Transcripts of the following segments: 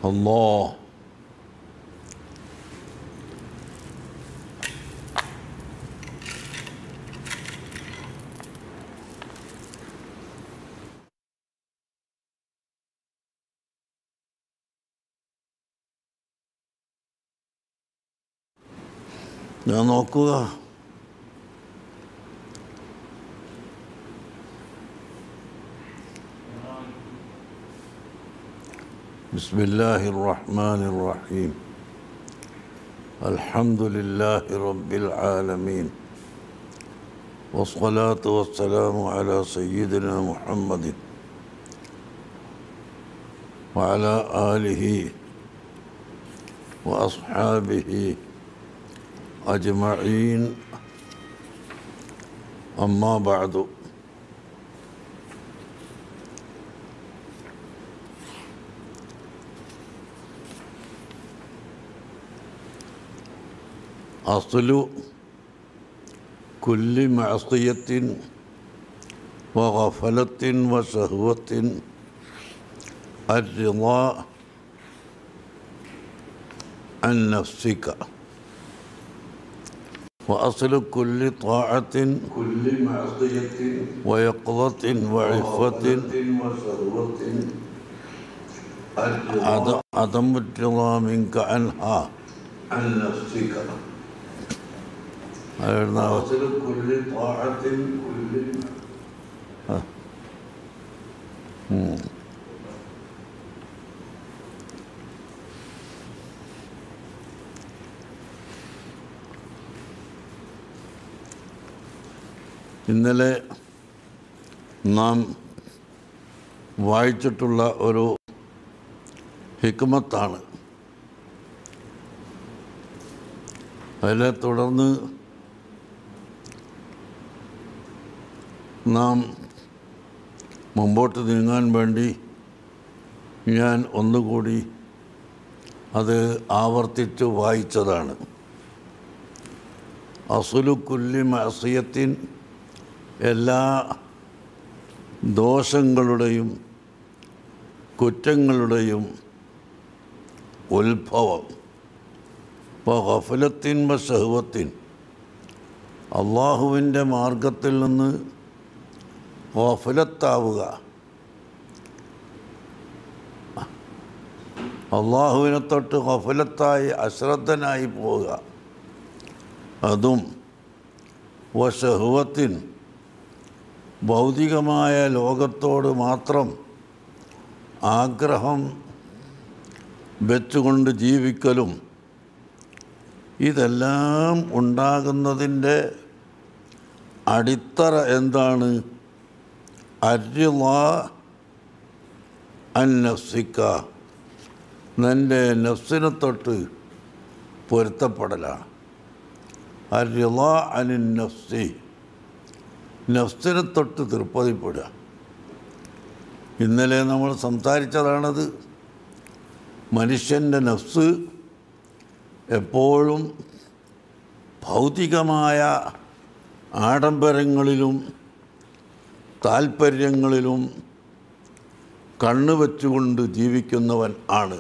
الله ഞാൻ നോക്കുക بسم الله الرحمن الرحيم الحمد لله رب العالمين والصلاة والسلام على سيدنا محمد وعلى آله وأصحابه أجمعين أما بعد أصل كل معصية وغفلة وشهوة الرضا عن نفسك وأصل كل طاعة كل معصية ويقظة وعفة وشهوة عد- عدم الرضا منك عنها عن نفسك أيضا وأصل كل طاعة كل ഇന്നലെ നാം വായിച്ചിട്ടുള്ള ഒരു ഹിക്മത്താണ് അതിനെ തുടർന്ന് നാം മുമ്പോട്ട് നീങ്ങാൻ വേണ്ടി ഞാൻ ഒന്നുകൂടി അത് ആവർത്തിച്ച് വായിച്ചതാണ് അസുലുക്കുല്ലി മസിയത്തിൻ എല്ലാ ദോഷങ്ങളുടെയും കുറ്റങ്ങളുടെയും ഉത്ഭവം ഇപ്പോൾ ഗഫലത്തിൻ സഹവത്തിൻ അള്ളാഹുവിൻ്റെ മാർഗത്തിൽ നിന്ന് ഗഫലത്താവുക അള്ളാഹുവിനെ തൊട്ട് ഗഫലത്തായി അശ്രദ്ധനായി പോവുക അതും വശഹുവത്തിൻ ഭൗതികമായ ലോകത്തോട് മാത്രം ആഗ്രഹം വെച്ചുകൊണ്ട് ജീവിക്കലും ഇതെല്ലാം ഉണ്ടാകുന്നതിൻ്റെ അടിത്തറ എന്താണ് അരിള അന്നഫ്സിക്ക നിൻ്റെ നഫ്സിനെ തൊട്ട് പൊരുത്തപ്പെടലാണ് അരിള അനിൻ നഫ്സി നഫ്സിനെ തൊട്ട് തൃപ്പതിപ്പെടുക ഇന്നലെ നമ്മൾ സംസാരിച്ചതാണത് മനുഷ്യൻ്റെ നഫ്സ് എപ്പോഴും ഭൗതികമായ ആഡംബരങ്ങളിലും താൽപ്പര്യങ്ങളിലും കണ്ണു വെച്ചുകൊണ്ട് ജീവിക്കുന്നവൻ ആണ്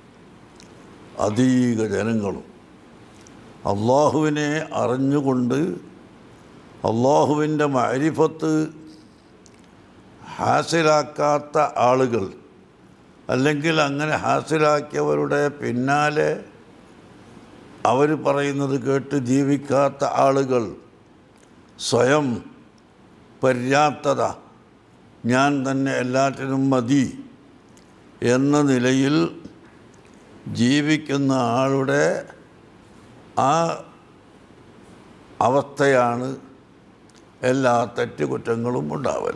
അധിക ജനങ്ങളും അള്ളാഹുവിനെ അറിഞ്ഞുകൊണ്ട് അള്ളാഹുവിൻ്റെ മാരിഫത്ത് ഹാസിലാക്കാത്ത ആളുകൾ അല്ലെങ്കിൽ അങ്ങനെ ഹാസിലാക്കിയവരുടെ പിന്നാലെ അവർ പറയുന്നത് കേട്ട് ജീവിക്കാത്ത ആളുകൾ സ്വയം പര്യാപ്തത ഞാൻ തന്നെ എല്ലാറ്റിനും മതി എന്ന നിലയിൽ ജീവിക്കുന്ന ആളുടെ ആ അവസ്ഥയാണ് എല്ലാ തെറ്റുകുറ്റങ്ങളും ഉണ്ടാവൽ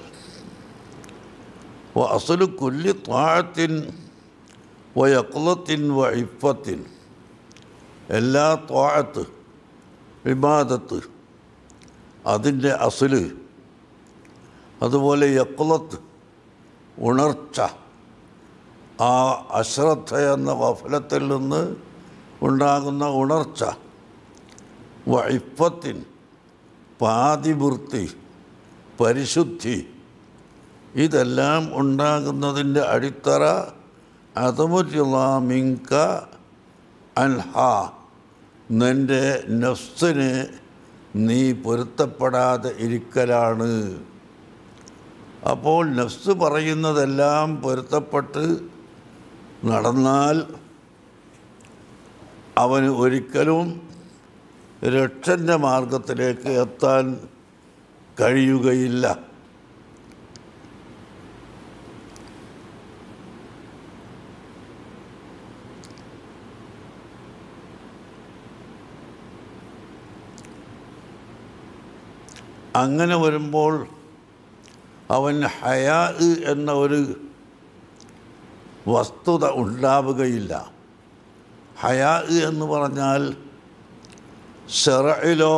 അസലു കുല്ലി താഴത്തിൻ വയക്കുളത്തിൻ വൈപ്പത്തിൻ എല്ലാ താഴത്ത് വിവാദത്ത് അതിൻ്റെ അസല് അതുപോലെ യക്കുളത്ത് ഉണർച്ച ആ അശ്രദ്ധ എന്ന വഫലത്തിൽ നിന്ന് ഉണ്ടാകുന്ന ഉണർച്ച വൈപ്പത്തിൻ പാതിവൃത്തി പരിശുദ്ധി ഇതെല്ലാം ഉണ്ടാകുന്നതിൻ്റെ അടിത്തറ അതമുറ്റിമിങ്ക അൻഹ നിൻ്റെ നഫ്സിന് നീ പൊരുത്തപ്പെടാതെ ഇരിക്കലാണ് അപ്പോൾ നഫ്സ് പറയുന്നതെല്ലാം പൊരുത്തപ്പെട്ട് നടന്നാൽ അവന് ഒരിക്കലും രക്ഷൻ്റെ മാർഗത്തിലേക്ക് എത്താൻ കഴിയുകയില്ല അങ്ങനെ വരുമ്പോൾ അവൻ ഹയാ എന്ന ഒരു വസ്തുത ഉണ്ടാവുകയില്ല ഹയാ എന്ന് പറഞ്ഞാൽ ഷെറയിലോ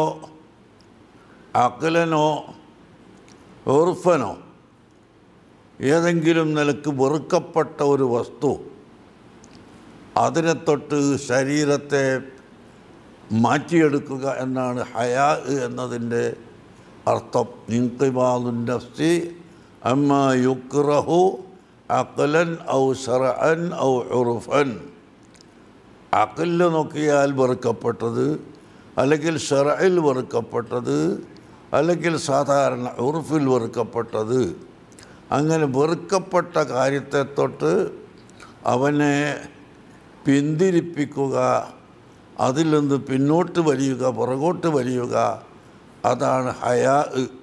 അകലനോ ഉർഫനോ ഏതെങ്കിലും നിലക്ക് വെറുക്കപ്പെട്ട ഒരു വസ്തു അതിനെ തൊട്ട് ശരീരത്തെ മാറ്റിയെടുക്കുക എന്നാണ് ഹയാ എന്നതിൻ്റെ അർത്ഥം ഇൻകിബാദുൻ നഫ്സി അമ്മ യുക്റഹു അഖലൻ ഔ ഷറഅൻ ഔ ഉറുഫൻ അക്കലിൽ നോക്കിയാൽ വെറുക്കപ്പെട്ടത് അല്ലെങ്കിൽ ഷറയിൽ വെറുക്കപ്പെട്ടത് അല്ലെങ്കിൽ സാധാരണ ഉറുഫിൽ വെറുക്കപ്പെട്ടത് അങ്ങനെ വെറുക്കപ്പെട്ട കാര്യത്തെ തൊട്ട് അവനെ പിന്തിരിപ്പിക്കുക അതിൽ നിന്ന് പിന്നോട്ട് വലിയുക പുറകോട്ട് വലിയുക അതാണ് ഹയാ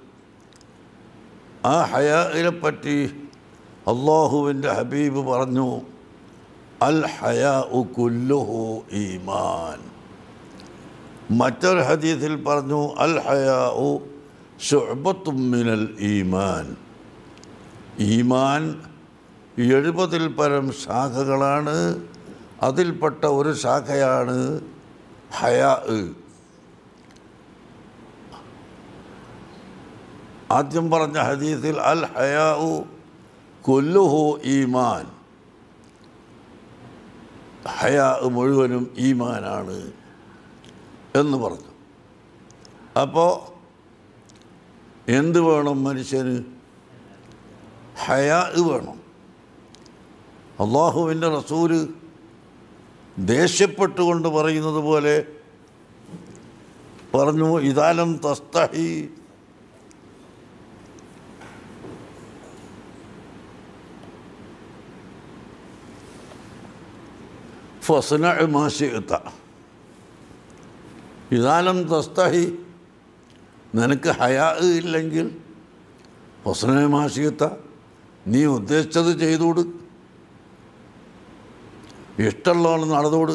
ആ ഹയാഇനെ പറ്റി അള്ളാഹുവിൻ്റെ ഹബീബ് പറഞ്ഞു അൽ ഹയാ കുല്ലുഹു ഈമാൻ മറ്റൊരു ഹദീസിൽ പറഞ്ഞു അൽ ഹയാ ഷുഅബത്തും മിനൽ ഈമാൻ ഈമാൻ എഴുപതിൽ പരം ശാഖകളാണ് അതിൽപ്പെട്ട ഒരു ശാഖയാണ് ഹയാ ആദ്യം പറഞ്ഞ ഹദീസിൽ അൽ ഹയാഉ കൊല്ലുഹു ഈമാൻ ഹയാ മുഴുവനും ഈമാനാണ് എന്ന് പറഞ്ഞു അപ്പോൾ എന്ത് വേണം മനുഷ്യന് ഹയാ വേണം അള്ളാഹുവിൻ്റെ റസൂല് ദേഷ്യപ്പെട്ടുകൊണ്ട് പറയുന്നത് പോലെ പറഞ്ഞു ഇതാലം തസ്തഹി ഫസ്ന മാശിത്ത ഇതാലം തസ്തഹി നിനക്ക് ഹയാ ഇല്ലെങ്കിൽ ഫസ്ന മാശിത്ത നീ ഉദ്ദേശിച്ചത് ചെയ്തോട് ഇഷ്ടമുള്ളവണ് നടന്നോട്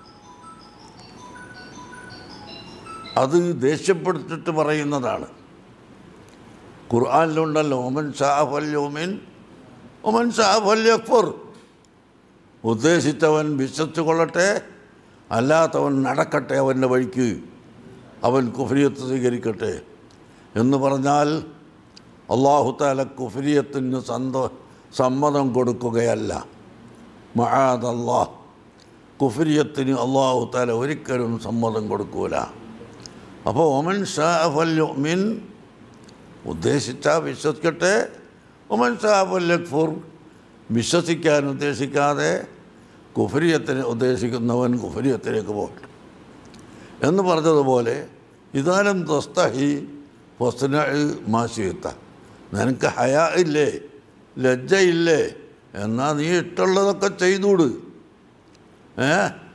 അത് ദേഷ്യപ്പെടുത്തിട്ട് പറയുന്നതാണ് ഖുർആാനിലുണ്ടല്ലോ ഒമൻ ഷാഫല്യോമിൻ ഒമൻ ഷാഫല്യക്ഫർ ഉദ്ദേശിച്ചവൻ വിശ്വസിച്ചു കൊള്ളട്ടെ അല്ലാത്തവൻ നടക്കട്ടെ അവൻ്റെ വഴിക്ക് അവൻ കുഫരിയത്ത് സ്വീകരിക്കട്ടെ എന്ന് പറഞ്ഞാൽ അള്ളാഹുത്താല കുഫരിയത്തിന് സന്തോ സമ്മതം കൊടുക്കുകയല്ല മഹാദല്ലാഹ് കുഫരിയത്തിന് അള്ളാഹുത്താല ഒരിക്കലും സമ്മതം കൊടുക്കൂല അപ്പോൾ ഒമൻ ഷാഫല്യോമിൻ ഉദ്ദേശിച്ചാൽ വിശ്വസിക്കട്ടെ ഒമൻ ഷാഫല്യക്ഫുർ വിശ്വസിക്കാൻ ഉദ്ദേശിക്കാതെ കുഫരിയത്തിന് ഉദ്ദേശിക്കുന്നവൻ കുഫരിയത്തിലേക്ക് പോകട്ടെ എന്ന് പറഞ്ഞതുപോലെ ഇതാനും തസ്തഹി ഫസ്ന മാശിയത്ത നിനക്ക് ഹയാ ഇല്ലേ ലജ്ജയില്ലേ എന്നാൽ നീ ഇഷ്ടമുള്ളതൊക്കെ ചെയ്തൂട് ഏ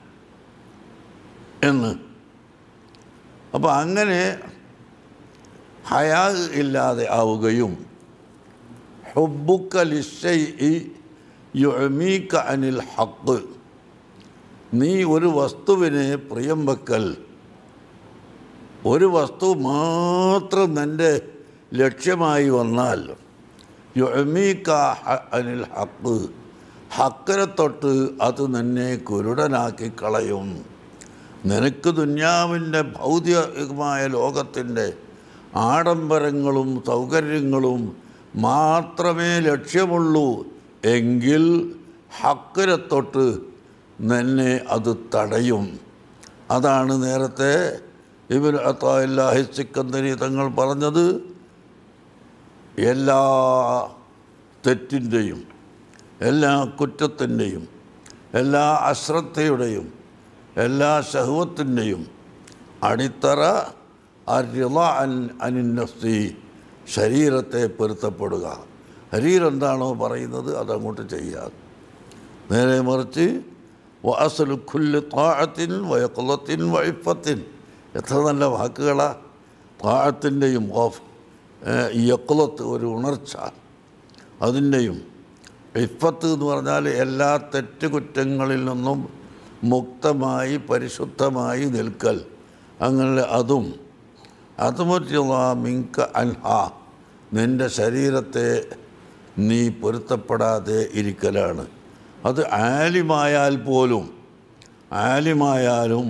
എന്ന് അപ്പോൾ അങ്ങനെ ഹയാ ഇല്ലാതെ ആവുകയും ഹുബുക്ക ലിഷൈ യുമീക്ക അനിൽ ഹക്ക് നീ ഒരു വസ്തുവിനെ പ്രിയം വെക്കൽ ഒരു വസ്തു മാത്രം നിൻ്റെ ലക്ഷ്യമായി വന്നാൽ യുമീക്ക അനിൽ ഹക്ക് ഹക്കരെ തൊട്ട് അത് നിന്നെ കുരുടനാക്കി കളയും നിനക്ക് ദുന്യാവിൻ്റെ ഭൗതികമായ ലോകത്തിൻ്റെ ആഡംബരങ്ങളും സൗകര്യങ്ങളും മാത്രമേ ലക്ഷ്യമുള്ളൂ എങ്കിൽ ഹക്കരെ തൊട്ട് നിന്നെ അത് തടയും അതാണ് നേരത്തെ ഇവർ അത്താഹില്ലാഹി സിക്കന്ദരി തങ്ങൾ പറഞ്ഞത് എല്ലാ തെറ്റിൻ്റെയും എല്ലാ കുറ്റത്തിൻ്റെയും എല്ലാ അശ്രദ്ധയുടെയും എല്ലാ ശഹുവത്തിൻ്റെയും അടിത്തറ അരിള അൻ അനിന്നഫ്സി ശരീരത്തെ പൊരുത്തപ്പെടുക ശരീരം എന്താണോ പറയുന്നത് അതങ്ങോട്ട് ചെയ്യുക നേരെ മറിച്ച് വാസലു ഖുല്ല് താഴത്തിൻ വയക്കുളത്തിൻ വഴിപ്പത്തിൻ എത്ര നല്ല വാക്കുകളാ താഴത്തിൻ്റെയും ഓഫ് യക്കുളത്ത് ഒരു ഉണർച്ച അതിൻ്റെയും ഇഫത്ത് എന്ന് പറഞ്ഞാൽ എല്ലാ തെറ്റുകുറ്റങ്ങളിൽ നിന്നും മുക്തമായി പരിശുദ്ധമായി നിൽക്കൽ അങ്ങനെ അതും അതുമറ്റുള്ള മിങ്ക അൻഹ നിൻ്റെ ശരീരത്തെ നീ പൊരുത്തപ്പെടാതെ ഇരിക്കലാണ് അത് ആലിമായാൽ പോലും ആലിമായാലും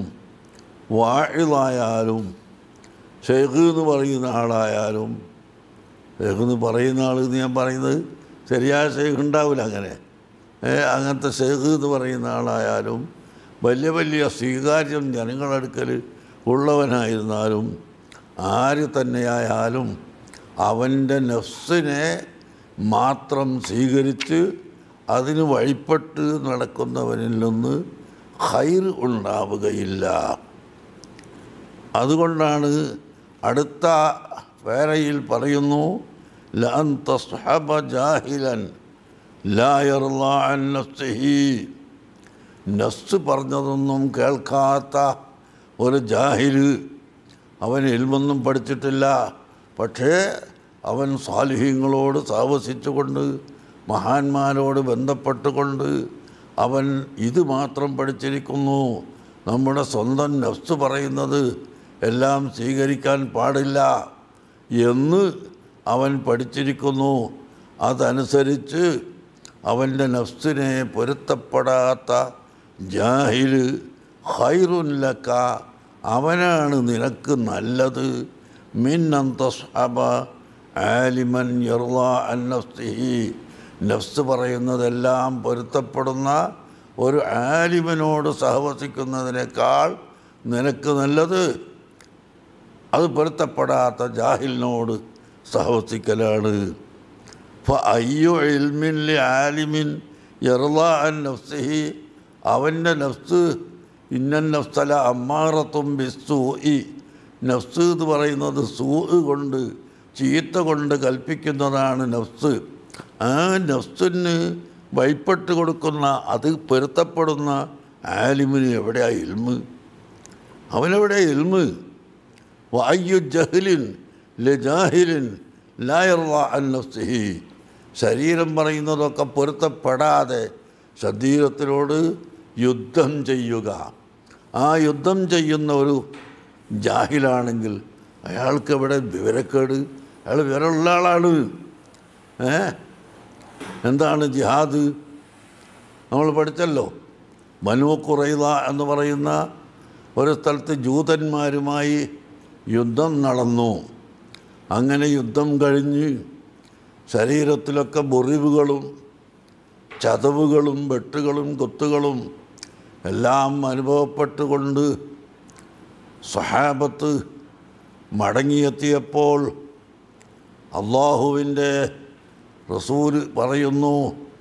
വാഴിലായാലും ഷെയ്ഖ് എന്ന് പറയുന്ന ആളായാലും ഷെയ്ഖ് എന്ന് പറയുന്ന ആൾ എന്ന് ഞാൻ പറയുന്നത് ശരിയായ ഷെയ്ഖ് ഉണ്ടാവില്ല അങ്ങനെ ഏ, അങ്ങനത്തെ ഷെയ്ഖ് എന്ന് പറയുന്ന ആളായാലും വലിയ വലിയ സ്വീകാര്യം ജനങ്ങളടുക്കൽ ഉള്ളവനായിരുന്നാലും ആര് തന്നെയായാലും അവൻ്റെ നഫ്സിനെ മാത്രം സ്വീകരിച്ച് അതിന് വഴിപ്പെട്ട് നടക്കുന്നവനിൽ നിന്ന് ഹൈർ ഉണ്ടാവുകയില്ല അതുകൊണ്ടാണ് അടുത്ത വേറയിൽ പറയുന്നു ലൻ തസ്ഹബ ജാഹിലൻ ലാ യർളാ അൻ നഫ്സിഹി നഫ്സ് പറഞ്ഞതൊന്നും കേൾക്കാത്ത ഒരു ജാഹില് അവൻ ഇൽമൊന്നും പഠിച്ചിട്ടില്ല പക്ഷേ അവൻ സാലിഹ്യങ്ങളോട് താമസിച്ചുകൊണ്ട് മഹാന്മാരോട് ബന്ധപ്പെട്ടുകൊണ്ട് അവൻ ഇത് മാത്രം പഠിച്ചിരിക്കുന്നു നമ്മുടെ സ്വന്തം നഫ്സ് പറയുന്നത് എല്ലാം സ്വീകരിക്കാൻ പാടില്ല എന്ന് അവൻ പഠിച്ചിരിക്കുന്നു അതനുസരിച്ച് അവൻ്റെ നഫ്സിനെ പൊരുത്തപ്പെടാത്ത ജാഹില് ഹൈറുല്ലക്ക അവനാണ് നിനക്ക് നല്ലത് മിൻ തസ്ഹബ ആലിമൻ യർള അൻ നഫ്സിഹി നഫ്സ് പറയുന്നതെല്ലാം പൊരുത്തപ്പെടുന്ന ഒരു ആലിമനോട് സഹവസിക്കുന്നതിനേക്കാൾ നിനക്ക് നല്ലത് അത് പൊരുത്തപ്പെടാത്ത ജാഹിലിനോട് സഹവസിക്കലാണ് അയ്യോ ഇൽമിൻ ലി ആലിമിൻ യർള അൻ നഫ്സിഹി അവൻ്റെ നഫ്സ് ഇന്നൻ നഫ്സല അമ്മാറത്തും ബിസ്സൂ ഇ നഫ്സ് എന്ന് പറയുന്നത് സൂ കൊണ്ട് ചീത്ത കൊണ്ട് കൽപ്പിക്കുന്നതാണ് നഫ്സ് ആ നഫ്സിന് ഭയപ്പെട്ട് കൊടുക്കുന്ന അത് പൊരുത്തപ്പെടുന്ന ആലിമിന് എവിടെയാ ഇൽമ് അവനെവിടെ ഇൽമ് വായു ജഹ്ലിൻ ലജാഹിലിൻ ലായർവ അൻ നഫ്സിഹി ശരീരം പറയുന്നതൊക്കെ പൊരുത്തപ്പെടാതെ ശരീരത്തിനോട് യുദ്ധം ചെയ്യുക ആ യുദ്ധം ചെയ്യുന്ന ഒരു ജാഹിലാണെങ്കിൽ അയാൾക്ക് എവിടെ വിവരക്കേട് അയാൾ വിവരമുള്ള ആളാണ് ഏ എന്താണ് ജിഹാദ് നമ്മൾ പഠിച്ചല്ലോ മനു കുറൈത എന്ന് പറയുന്ന ഒരു സ്ഥലത്ത് ജൂതന്മാരുമായി യുദ്ധം നടന്നു അങ്ങനെ യുദ്ധം കഴിഞ്ഞ് ശരീരത്തിലൊക്കെ മുറിവുകളും ചതവുകളും വെട്ടുകളും കുത്തുകളും എല്ലാം അനുഭവപ്പെട്ടുകൊണ്ട് സഹാബത്ത് മടങ്ങിയെത്തിയപ്പോൾ അള്ളാഹുവിൻ്റെ റസൂൽ പറയുന്നു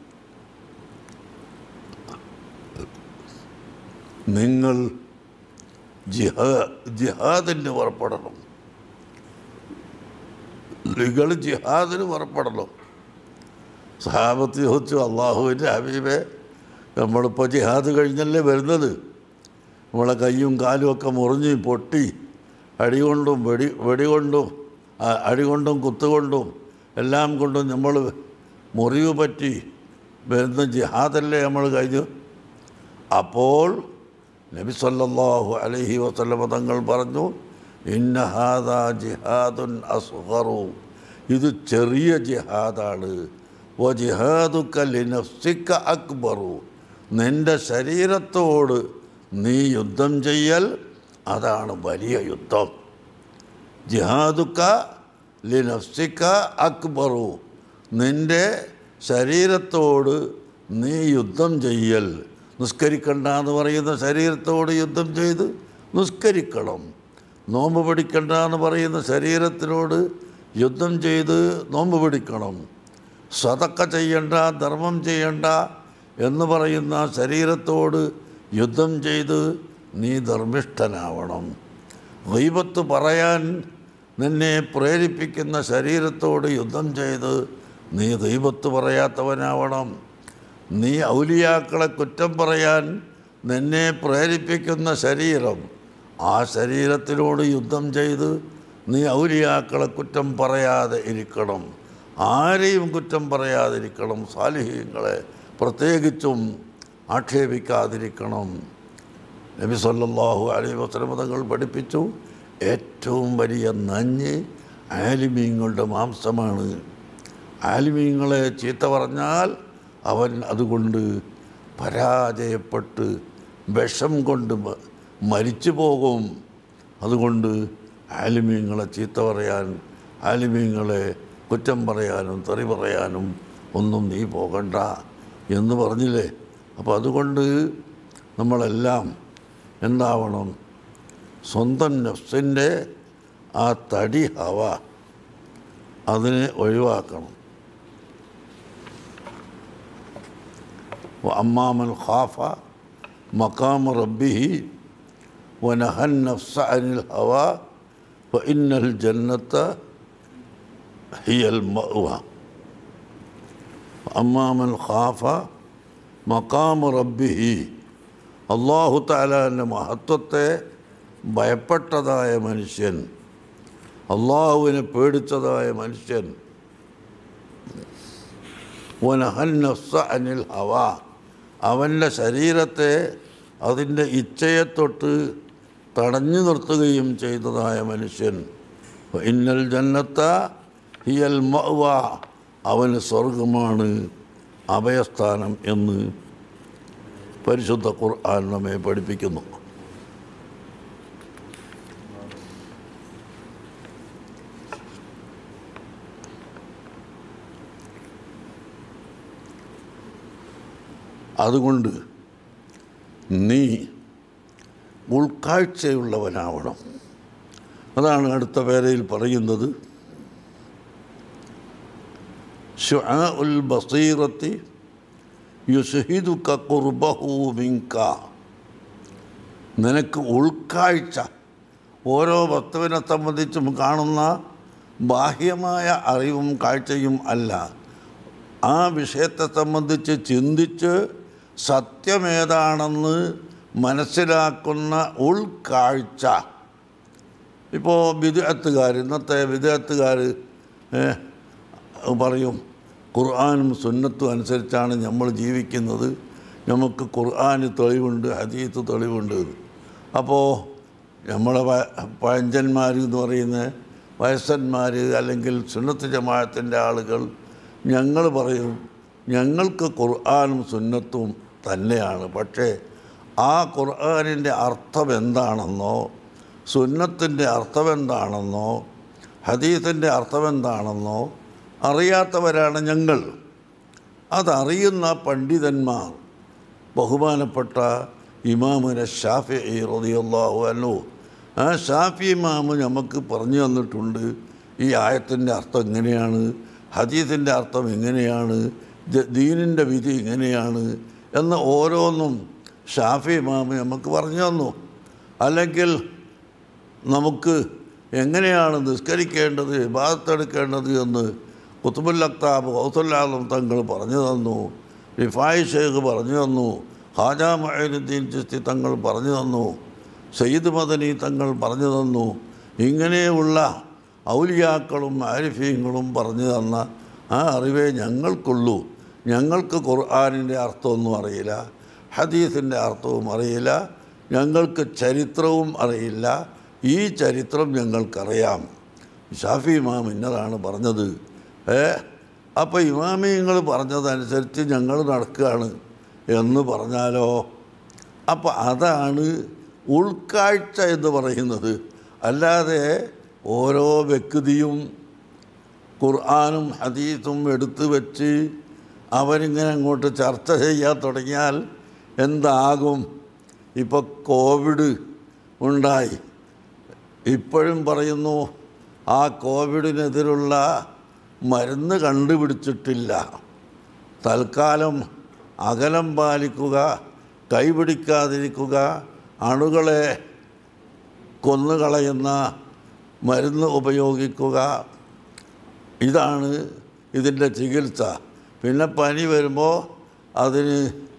നിങ്ങൾ ജിഹാ ജിഹാദിന് പുറപ്പെടണം നിങ്ങൾ ജിഹാദിന് പുറപ്പെടണം സഹാബത്ത് ചോദിച്ചു അള്ളാഹുവിൻ്റെ ഹബീബെ നമ്മളിപ്പോൾ ജിഹാദ് കഴിഞ്ഞല്ലേ വരുന്നത് നമ്മളെ കൈയും കാലും ഒക്കെ മുറിഞ്ഞ് പൊട്ടി അടികൊണ്ടും വെടി വെടികൊണ്ടും ആ, അടികൊണ്ടും കുത്തുകൊണ്ടും എല്ലാം കൊണ്ടും നമ്മൾ മുറിവ് പറ്റി വരുന്ന ജിഹാദല്ലേ നമ്മൾ കഴിഞ്ഞു അപ്പോൾ നബി സല്ലല്ലാഹു അലൈഹി വസല്ലമ തങ്ങൾ പറഞ്ഞു ഇന്നഹാദ ജിഹാദുൻ അസ്ഗറു ഇത് ചെറിയ ജിഹാദാണ് വ ജിഹാദുക്ക ലിനഫ്സിക്ക അക്ബറു നിൻ്റെ ശരീരത്തോട് നീ യുദ്ധം ചെയ്യൽ അതാണ് വലിയ യുദ്ധം ജിഹാദുക്ക ലിനഫ്സിക്ക അക്ബറു നിൻ്റെ ശരീരത്തോട് നീ യുദ്ധം ചെയ്യൽ നിസ്കരിക്കണ്ട എന്ന് പറയുന്ന ശരീരത്തോട് യുദ്ധം ചെയ്ത് നിസ്കരിക്കണം നോമ്പ് പിടിക്കണ്ട എന്ന് പറയുന്ന ശരീരത്തിനോട് യുദ്ധം ചെയ്ത് നോമ്പ് പിടിക്കണം സതക്ക ചെയ്യണ്ട ധർമ്മം ചെയ്യണ്ട എന്ന് പറയുന്ന ശരീരത്തോട് യുദ്ധം ചെയ്ത് നീ ധർമ്മിഷ്ഠനാവണം ഗൈബത്ത് പറയാൻ നിന്നെ പ്രേരിപ്പിക്കുന്ന ശരീരത്തോട് യുദ്ധം ചെയ്ത് നീ ദൈവത്ത് പറയാത്തവനാവണം നീ ഔലിയാക്കളെ കുറ്റം പറയാൻ നിന്നെ പ്രേരിപ്പിക്കുന്ന ശരീരം ആ ശരീരത്തിനോട് യുദ്ധം ചെയ്ത് നീ ഔലിയാക്കളെ കുറ്റം പറയാതെ ഇരിക്കണം ആരെയും കുറ്റം പറയാതിരിക്കണം സാലിഹ്യങ്ങളെ പ്രത്യേകിച്ചും ആക്ഷേപിക്കാതിരിക്കണം നബി സല്ലല്ലാഹു അലൈഹി വസല്ലം തങ്ങൾ പഠിപ്പിച്ചു ഏറ്റവും വലിയ നഞ്ഞ് ആലിമീങ്ങളുടെ മാംസമാണ് ആലിമീങ്ങളെ ചീത്ത പറഞ്ഞാൽ അവൻ അതുകൊണ്ട് പരാജയപ്പെട്ട് വിഷം കൊണ്ട് മ- മരിച്ചു പോകും അതുകൊണ്ട് ആലിമീങ്ങളെ ചീത്ത പറയാൻ ആലിമീങ്ങളെ കുറ്റം പറയാനും തെറി പറയാനും ഒന്നും നീ പോകണ്ട എന്ന് പറഞ്ഞില്ലേ അപ്പോൾ അതുകൊണ്ട് നമ്മളെല്ലാം എന്താവണം സ്വന്തം നഫ്സിൻ്റെ ആ തടി ഹവ അതിനെ ഒഴിവാക്കണം അമ്മാമൻ ഖാഫ മക്കാമ റബ്ബിഹി വനഹൻ നഫ്സ അനിൽ ഹവ ഇന്നൽ ജന്നത്ത ഹിയൽ മഅവ അമ്മാമൻ ഖാഫ മക്കാമ റബ്ബിഹി അള്ളാഹു താലാൻ്റെ മഹത്വത്തെ ഭയപ്പെട്ടതായ മനുഷ്യൻ അള്ളാഹുവിനെ പേടിച്ചതായ മനുഷ്യൻ വനഹൻ നഫ്സ അനിൽ ഹവ അവൻ്റെ ശരീരത്തെ അതിൻ്റെ ഇച്ഛയെ തൊട്ട് തടഞ്ഞു നിർത്തുകയും ചെയ്തതായ മനുഷ്യൻ ഇന്നൽ ജന്നത്ത ഹിയൽ മഅവ അവന് സ്വർഗമാണ് അഭയസ്ഥാനം എന്ന് പരിശുദ്ധ ഖുർആൻ നമ്മെ പഠിപ്പിക്കുന്നു അതുകൊണ്ട് നീ ഉൾക്കാഴ്ചയുള്ളവനാവണം അതാണ് അടുത്ത പേരയിൽ പറയുന്നത് ഷുആ ഉൽ ബസീറത്തി യുഷഹിദുക കുർബഹു മിങ്ക നിനക്ക് ഉൾക്കാഴ്ച ഓരോ വസ്തുവിനെ സംബന്ധിച്ചും കാണുന്ന ബാഹ്യമായ അറിവും കാഴ്ചയും അല്ല ആ വിഷയത്തെ സംബന്ധിച്ച് ചിന്തിച്ച് സത്യമേതാണെന്ന് മനസ്സിലാക്കുന്ന ഉൾക്കാഴ്ച ഇപ്പോൾ വിദഗ്ധക്കാർ ഇന്നത്തെ വിദഗ്ധക്കാർ പറയും ഖുർആാനും സുന്നത്തും അനുസരിച്ചാണ് നമ്മൾ ജീവിക്കുന്നത് നമുക്ക് ഖുർആന് തെളിവുണ്ട് ഹദീത്ത് തെളിവുണ്ട് അപ്പോൾ നമ്മളെ വ- പഴഞ്ചന്മാർ എന്ന് പറയുന്ന വയസ്സന്മാർ അല്ലെങ്കിൽ സുന്നത്ത് ജമാഅത്തിൻ്റെ ആളുകൾ ഞങ്ങൾ പറയും ഞങ്ങൾക്ക് ഖുർആാനും സുന്നത്തും തന്നെയാണ് പക്ഷേ ആ ഖുർആാനിൻ്റെ അർത്ഥം എന്താണെന്നോ സുന്നത്തിൻ്റെ അർത്ഥം എന്താണെന്നോ ഹദീസിൻ്റെ അർത്ഥം എന്താണെന്നോ അറിയാത്തവരാണ് ഞങ്ങൾ അതറിയുന്ന പണ്ഡിതന്മാർ ബഹുമാനപ്പെട്ട ഇമാമുന ഷാഫി റളിയല്ലാഹു അൻഹു ആ ഷാഫി ഇമാമ് നമുക്ക് പറഞ്ഞു തന്നിട്ടുണ്ട് ഈ ആയത്തിൻ്റെ അർത്ഥം എങ്ങനെയാണ് ഹദീസിൻ്റെ അർത്ഥം എങ്ങനെയാണ് ദ- ദീനിൻ്റെ വിധി എങ്ങനെയാണ് എന്ന് ഓരോന്നും ഷാഫി ഇമാമ് നമുക്ക് പറഞ്ഞു തന്നു അല്ലെങ്കിൽ നമുക്ക് എങ്ങനെയാണ് നിസ്കരിക്കേണ്ടത് വിവാദത്തെടുക്കേണ്ടത് എന്ന് കുത്തുബുൽ അക്താബ് ഹൗസുല്ലാദം തങ്ങൾ പറഞ്ഞു തന്നു റിഫായി ഷേഖ് പറഞ്ഞു തന്നു ഹാജ മഹീനുദ്ദീൻ ചിസ്തി തങ്ങൾ പറഞ്ഞു തന്നു സയ്യിദ് മദനി തങ്ങൾ പറഞ്ഞു തന്നു ഇങ്ങനെയുള്ള ഔലിയാക്കളും ആരിഫീങ്ങളും പറഞ്ഞു തന്ന ആ അറിവേ ഞങ്ങൾക്കുള്ളൂ ഞങ്ങൾക്ക് ഖുർആാനിൻ്റെ അർത്ഥമൊന്നും അറിയില്ല ഹദീസിൻ്റെ അർത്ഥവും അറിയില്ല ഞങ്ങൾക്ക് ചരിത്രവും അറിയില്ല ഈ ചരിത്രം ഞങ്ങൾക്കറിയാം ഷാഫി ഇമാം ഇന്നതാണ് പറഞ്ഞത് ഏ അപ്പോൾ ഇമാമിങ്ങൾ പറഞ്ഞതനുസരിച്ച് ഞങ്ങൾ നടക്കുകയാണ് എന്ന് പറഞ്ഞാലോ അപ്പോൾ അതാണ് ഉൾക്കാഴ്ച എന്ന് പറയുന്നത് അല്ലാതെ ഓരോ വ്യക്തിയും ഖുർആാനും ഹദീസും എടുത്തു വെച്ച് അവരിങ്ങനെ അങ്ങോട്ട് ചർച്ച ചെയ്യാൻ തുടങ്ങിയാൽ എന്താകും ഇപ്പോൾ കോവിഡ് ഉണ്ടായി ഇപ്പോഴും പറയുന്നു ആ കോവിഡിനെതിരുള്ള മരുന്ന് കണ്ടുപിടിച്ചിട്ടില്ല തൽക്കാലം അകലം പാലിക്കുക കൈപിടിക്കാതിരിക്കുക അണുകളെ കൊന്നുകളയുന്ന മരുന്ന് ഉപയോഗിക്കുക ഇതാണ് ഇതിൻ്റെ ചികിത്സ പിന്നെ പനി വരുമ്പോൾ അതിന്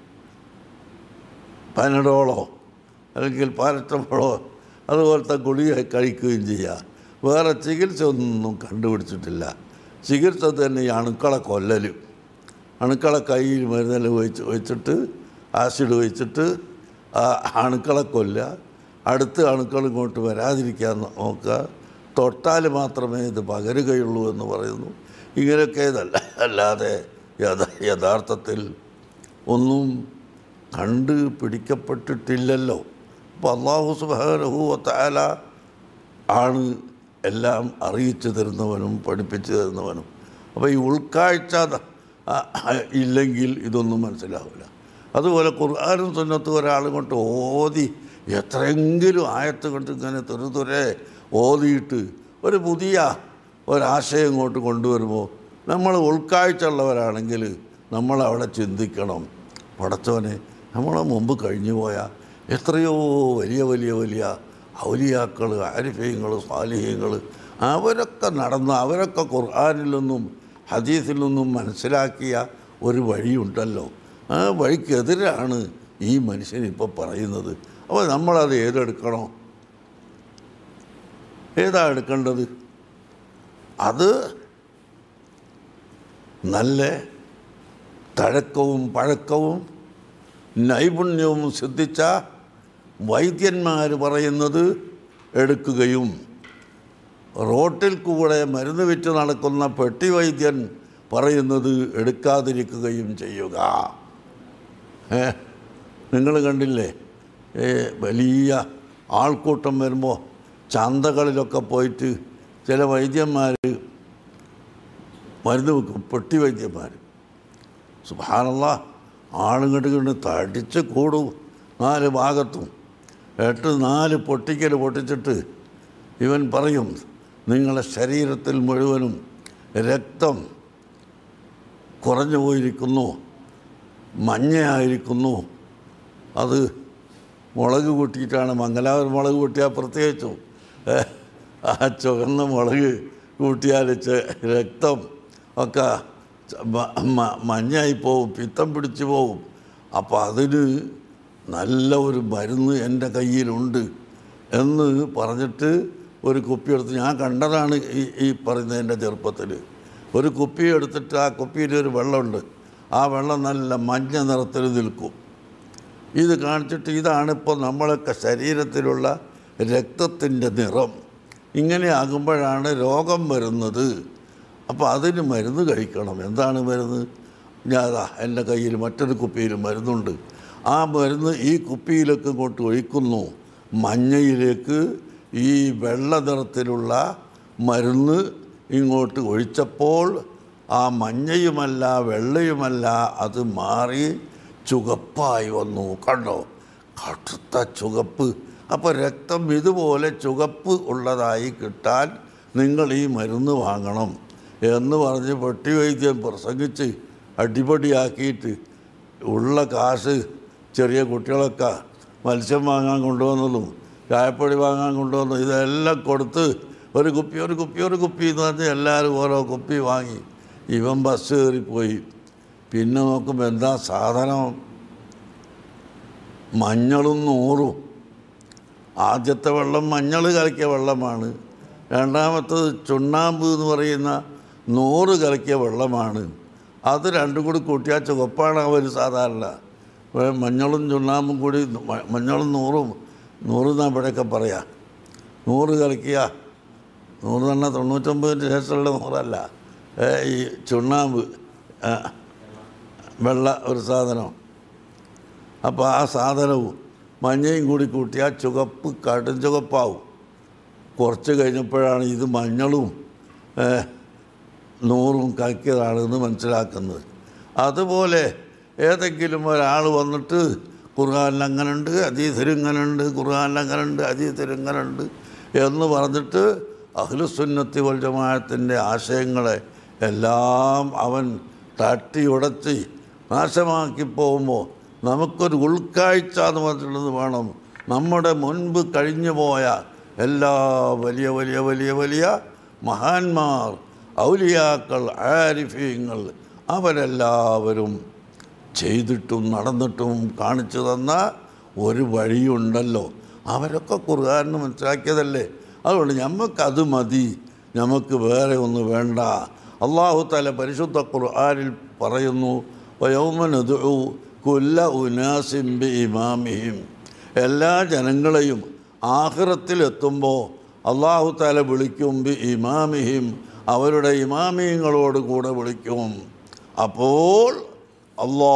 പനഡോളോ അല്ലെങ്കിൽ പാരറ്റമോളോ അതുപോലത്തെ ഗുളിക കഴിക്കുകയും ചെയ്യുക വേറെ ചികിത്സ ഒന്നും കണ്ടുപിടിച്ചിട്ടില്ല ചികിത്സ തന്നെ ഈ അണുക്കളെ കൊല്ലലും അണുക്കളെ കയ്യിൽ മരുന്നെല്ലാം ഒഴിച്ച് ഒഴിച്ചിട്ട് ആസിഡ് ഒഴിച്ചിട്ട് ആ അണുക്കളെ കൊല്ലുക അടുത്ത അണുക്കൾ ഇങ്ങോട്ട് വരാതിരിക്കാൻ നോക്കുക തൊട്ടാൽ മാത്രമേ ഇത് പകരുകയുള്ളൂ എന്ന് പറയുന്നു ഇങ്ങനെയൊക്കെ ഇതല്ല അല്ലാതെ യഥ യഥാർത്ഥത്തിൽ ഒന്നും കണ്ട് പിടിക്കപ്പെട്ടിട്ടില്ലല്ലോ അപ്പോൾ അള്ളാഹു സുബാനഹുവത്താല ആണ് എല്ലാം അറിയിച്ചു തരുന്നവനും പഠിപ്പിച്ചു തരുന്നവനും അപ്പോൾ ഈ ഉൾക്കാഴ്ച ത- ആ- ആ- ഇല്ലെങ്കിൽ ഇതൊന്നും മനസ്സിലാവില്ല അതുപോലെ ഖുർആാനും സുന്നത്തും ഒരാൾ കൊണ്ട് ഓതി എത്രയെങ്കിലും ആയത്ത് കൊണ്ട് ഇങ്ങനെ തുരുതുരെ ഓതിയിട്ട് ഒരു പുതിയ ഒരാശയം ഇങ്ങോട്ട് കൊണ്ടുവരുമ്പോൾ നമ്മൾ ഉൾക്കാഴ്ച ഉള്ളവരാണെങ്കിൽ നമ്മൾ അവിടെ ചിന്തിക്കണം പടച്ചവനെ നമ്മളെ മുമ്പ് കഴിഞ്ഞു പോയ എത്രയോ വലിയ വലിയ വലിയ ഔലിയാക്കൾ ആരിഫ്യങ്ങൾ സ്വാലിഹ്യങ്ങൾ അവരൊക്കെ നടന്ന് അവരൊക്കെ ഖുർആാനിൽ നിന്നും ഹദീസിൽ നിന്നും മനസ്സിലാക്കിയ ഒരു വഴിയുണ്ടല്ലോ ആ വഴിക്കെതിരാണ് ഈ മനുഷ്യൻ ഇപ്പോൾ പറയുന്നത് അപ്പോൾ നമ്മളത് ഏതെടുക്കണോ ഏതാ എടുക്കേണ്ടത് അത് നല്ല തഴക്കവും പഴക്കവും നൈപുണ്യവും സിദ്ധിച്ച വൈദ്യന്മാർ പറയുന്നത് എടുക്കുകയും റോട്ടിൽ കൂടെ മരുന്ന് വിറ്റ് നടക്കുന്ന പെട്ടി വൈദ്യൻ പറയുന്നത് എടുക്കാതിരിക്കുകയും ചെയ്യുക ഏ നിങ്ങൾ കണ്ടില്ലേ ഏ വലിയ ആൾക്കൂട്ടം വരുമ്പോൾ ചന്തകളിലൊക്കെ പോയിട്ട് ചില വൈദ്യന്മാർ മരുന്ന് വെക്കും പെട്ടി വൈദ്യന്മാർ സുഭാനുള്ള ആളുങ്ങോട്ട് കണ്ട് തടിച്ച് കൂടും നാല് ഭാഗത്തും എട്ട് നാല് പൊട്ടിക്കൽ പൊട്ടിച്ചിട്ട് ഇവൻ പറയും നിങ്ങളുടെ ശരീരത്തിൽ മുഴുവനും രക്തം കുറഞ്ഞു പോയിരിക്കുന്നു മഞ്ഞയായിരിക്കുന്നു അത് മുളക് കൂട്ടിയിട്ടാണ് മംഗലാപുരം മുളക് കൂട്ടിയാൽ പ്രത്യേകിച്ചും ഏ, ആ ചുവന്ന മുളക് കൂട്ടിയാൽ ചെ- രക്തം ഒക്കെ ച- മ- മ- മഞ്ഞായി പോവും പിത്തം പിടിച്ചു പോവും അപ്പോൾ അതിന് നല്ല ഒരു മരുന്ന് എൻ്റെ കയ്യിലുണ്ട് എന്ന് പറഞ്ഞിട്ട് ഒരു കുപ്പി എടുത്ത് ഞാൻ കണ്ടതാണ് ഈ ഈ പറയുന്നതിൻ്റെ ചെറുപ്പത്തിൽ ഒരു കുപ്പി എടുത്തിട്ട് ആ കുപ്പിയിൽ ഒരു വെള്ളമുണ്ട് ആ വെള്ളം നല്ല മഞ്ഞ നിറത്തിൽ നിൽക്കും ഇത് കാണിച്ചിട്ട് ഇതാണ് ഇപ്പോൾ നമ്മളൊക്കെ ശരീരത്തിലുള്ള രക്തത്തിൻ്റെ നിറം ഇങ്ങനെ ആകുമ്പോഴാണ് രോഗം വരുന്നത് അപ്പോൾ അതിന് മരുന്ന് കഴിക്കണം എന്താണ് മരുന്ന് ഞാൻ അതാ എൻ്റെ കയ്യിൽ മറ്റൊരു കുപ്പിയിൽ മരുന്നുണ്ട് ആ മരുന്ന് ഈ കുപ്പിയിലേക്ക് ഇങ്ങോട്ട് ഒഴിക്കുന്നു മഞ്ഞയിലേക്ക് ഈ വെള്ള നിറത്തിലുള്ള മരുന്ന് ഇങ്ങോട്ട് ഒഴിച്ചപ്പോൾ ആ മഞ്ഞയുമല്ല വെള്ളയുമല്ല അത് മാറി ചുവപ്പായി വന്നു കണ്ടോ കടുത്ത ചുവപ്പ് അപ്പോൾ രക്തം ഇതുപോലെ ചുവപ്പ് ഉള്ളതായി കിട്ടാൻ നിങ്ങൾ ഈ മരുന്ന് വാങ്ങണം എന്ന് പറഞ്ഞ് പെട്ടി വൈദ്യം പ്രസംഗിച്ച് അടിപൊളിയാക്കിയിട്ട് ഉള്ള കാശ് ചെറിയ കുട്ടികളൊക്കെ മത്സ്യം വാങ്ങാൻ കൊണ്ടുവന്നതും ചായപ്പൊടി വാങ്ങാൻ കൊണ്ടുവന്നു ഇതെല്ലാം കൊടുത്ത് ഒരു കുപ്പി ഒരു കുപ്പി ഒരു കുപ്പി എന്ന് പറഞ്ഞ് എല്ലാവരും ഓരോ കുപ്പി വാങ്ങി ഇവൻ ബസ് കയറിപ്പോയി പിന്നെ നോക്കുമ്പോൾ എന്താ സാധനം മഞ്ഞളും നൂറും ആദ്യത്തെ വെള്ളം മഞ്ഞൾ കലക്കിയ വെള്ളമാണ് രണ്ടാമത്തത് ചുണ്ണാമ്പ് എന്ന് പറയുന്ന നൂറ് കലക്കിയ വെള്ളമാണ് അത് രണ്ടും കൂടി കൂട്ടിയാൽ ചുവപ്പാണ് അവർ സാധാരണ ഇവിടെ മഞ്ഞളും ചുണ്ണാമ്പും കൂടി മ- മഞ്ഞളും നൂറും നൂറ് എന്നാ ഇവിടെയൊക്കെ പറയാം നൂറ് കലക്കിയ നൂറ് തന്നെ തൊണ്ണൂറ്റൊമ്പതിന് ശേഷമുള്ള നൂറല്ല ഏ, ഈ ചുണ്ണാമ്പ് ആ, വെള്ള ഒരു സാധനം അപ്പോൾ ആ സാധനവും മഞ്ഞയും കൂടി കൂട്ടിയാൽ ചുവപ്പ് കടും ചുവപ്പാവും കുറച്ച് കഴിഞ്ഞപ്പോഴാണ് ഇത് മഞ്ഞളും ഏ, നൂറും കലക്കിയതാണെന്ന് മനസ്സിലാക്കുന്നത് അതുപോലെ ഏതെങ്കിലും ഒരാൾ വന്നിട്ട് ഖുർആാനിൽ അങ്ങനെ ഉണ്ട് അജീസിൽ ഇങ്ങനെ ഉണ്ട് ഖുർആാനിൽ അങ്ങനെ ഉണ്ട് അജീസിൽ ഇങ്ങനെ ഉണ്ട് എന്ന് പറഞ്ഞിട്ട് അഖിലുസുന്നത്തി വൽ ജമാഅത്തിൻ്റെ ആശയങ്ങളെ എല്ലാം അവൻ തട്ടി ഉടച്ച് നാശമാക്കി പോകുമ്പോൾ നമുക്കൊരു ഉൾക്കാഴ്ച എന്ന് പറഞ്ഞിട്ടുള്ളത് വേണം നമ്മുടെ മുൻപ് കഴിഞ്ഞു പോയ എല്ലാ വലിയ വലിയ വലിയ വലിയ മഹാന്മാർ ഔലിയാക്കൾ ആരിഫീങ്ങൾ അവരെല്ലാവരും ചെയ്തിട്ടും നടന്നിട്ടും കാണിച്ചു തന്ന ഒരു വഴിയുണ്ടല്ലോ അവരൊക്കെ ഖുർആാനിന് മനസ്സിലാക്കിയതല്ലേ അതുകൊണ്ട് ഞമ്മക്കത് മതി നമുക്ക് വേറെ ഒന്നും വേണ്ട അള്ളാഹു തല പരിശുദ്ധ ഖുർആാനിൽ പറയുന്നു വയോമനു കുല്ല ഉനാസിംബി ഇമാമിഹിം എല്ലാ ജനങ്ങളെയും ആഹ്റത്തിലെത്തുമ്പോൾ അള്ളാഹു താല വിളിക്കും ബി ഇമാമിഹിം അവരുടെ ഇമാമിയങ്ങളോട് കൂടെ വിളിക്കും അപ്പോൾ അള്ളാ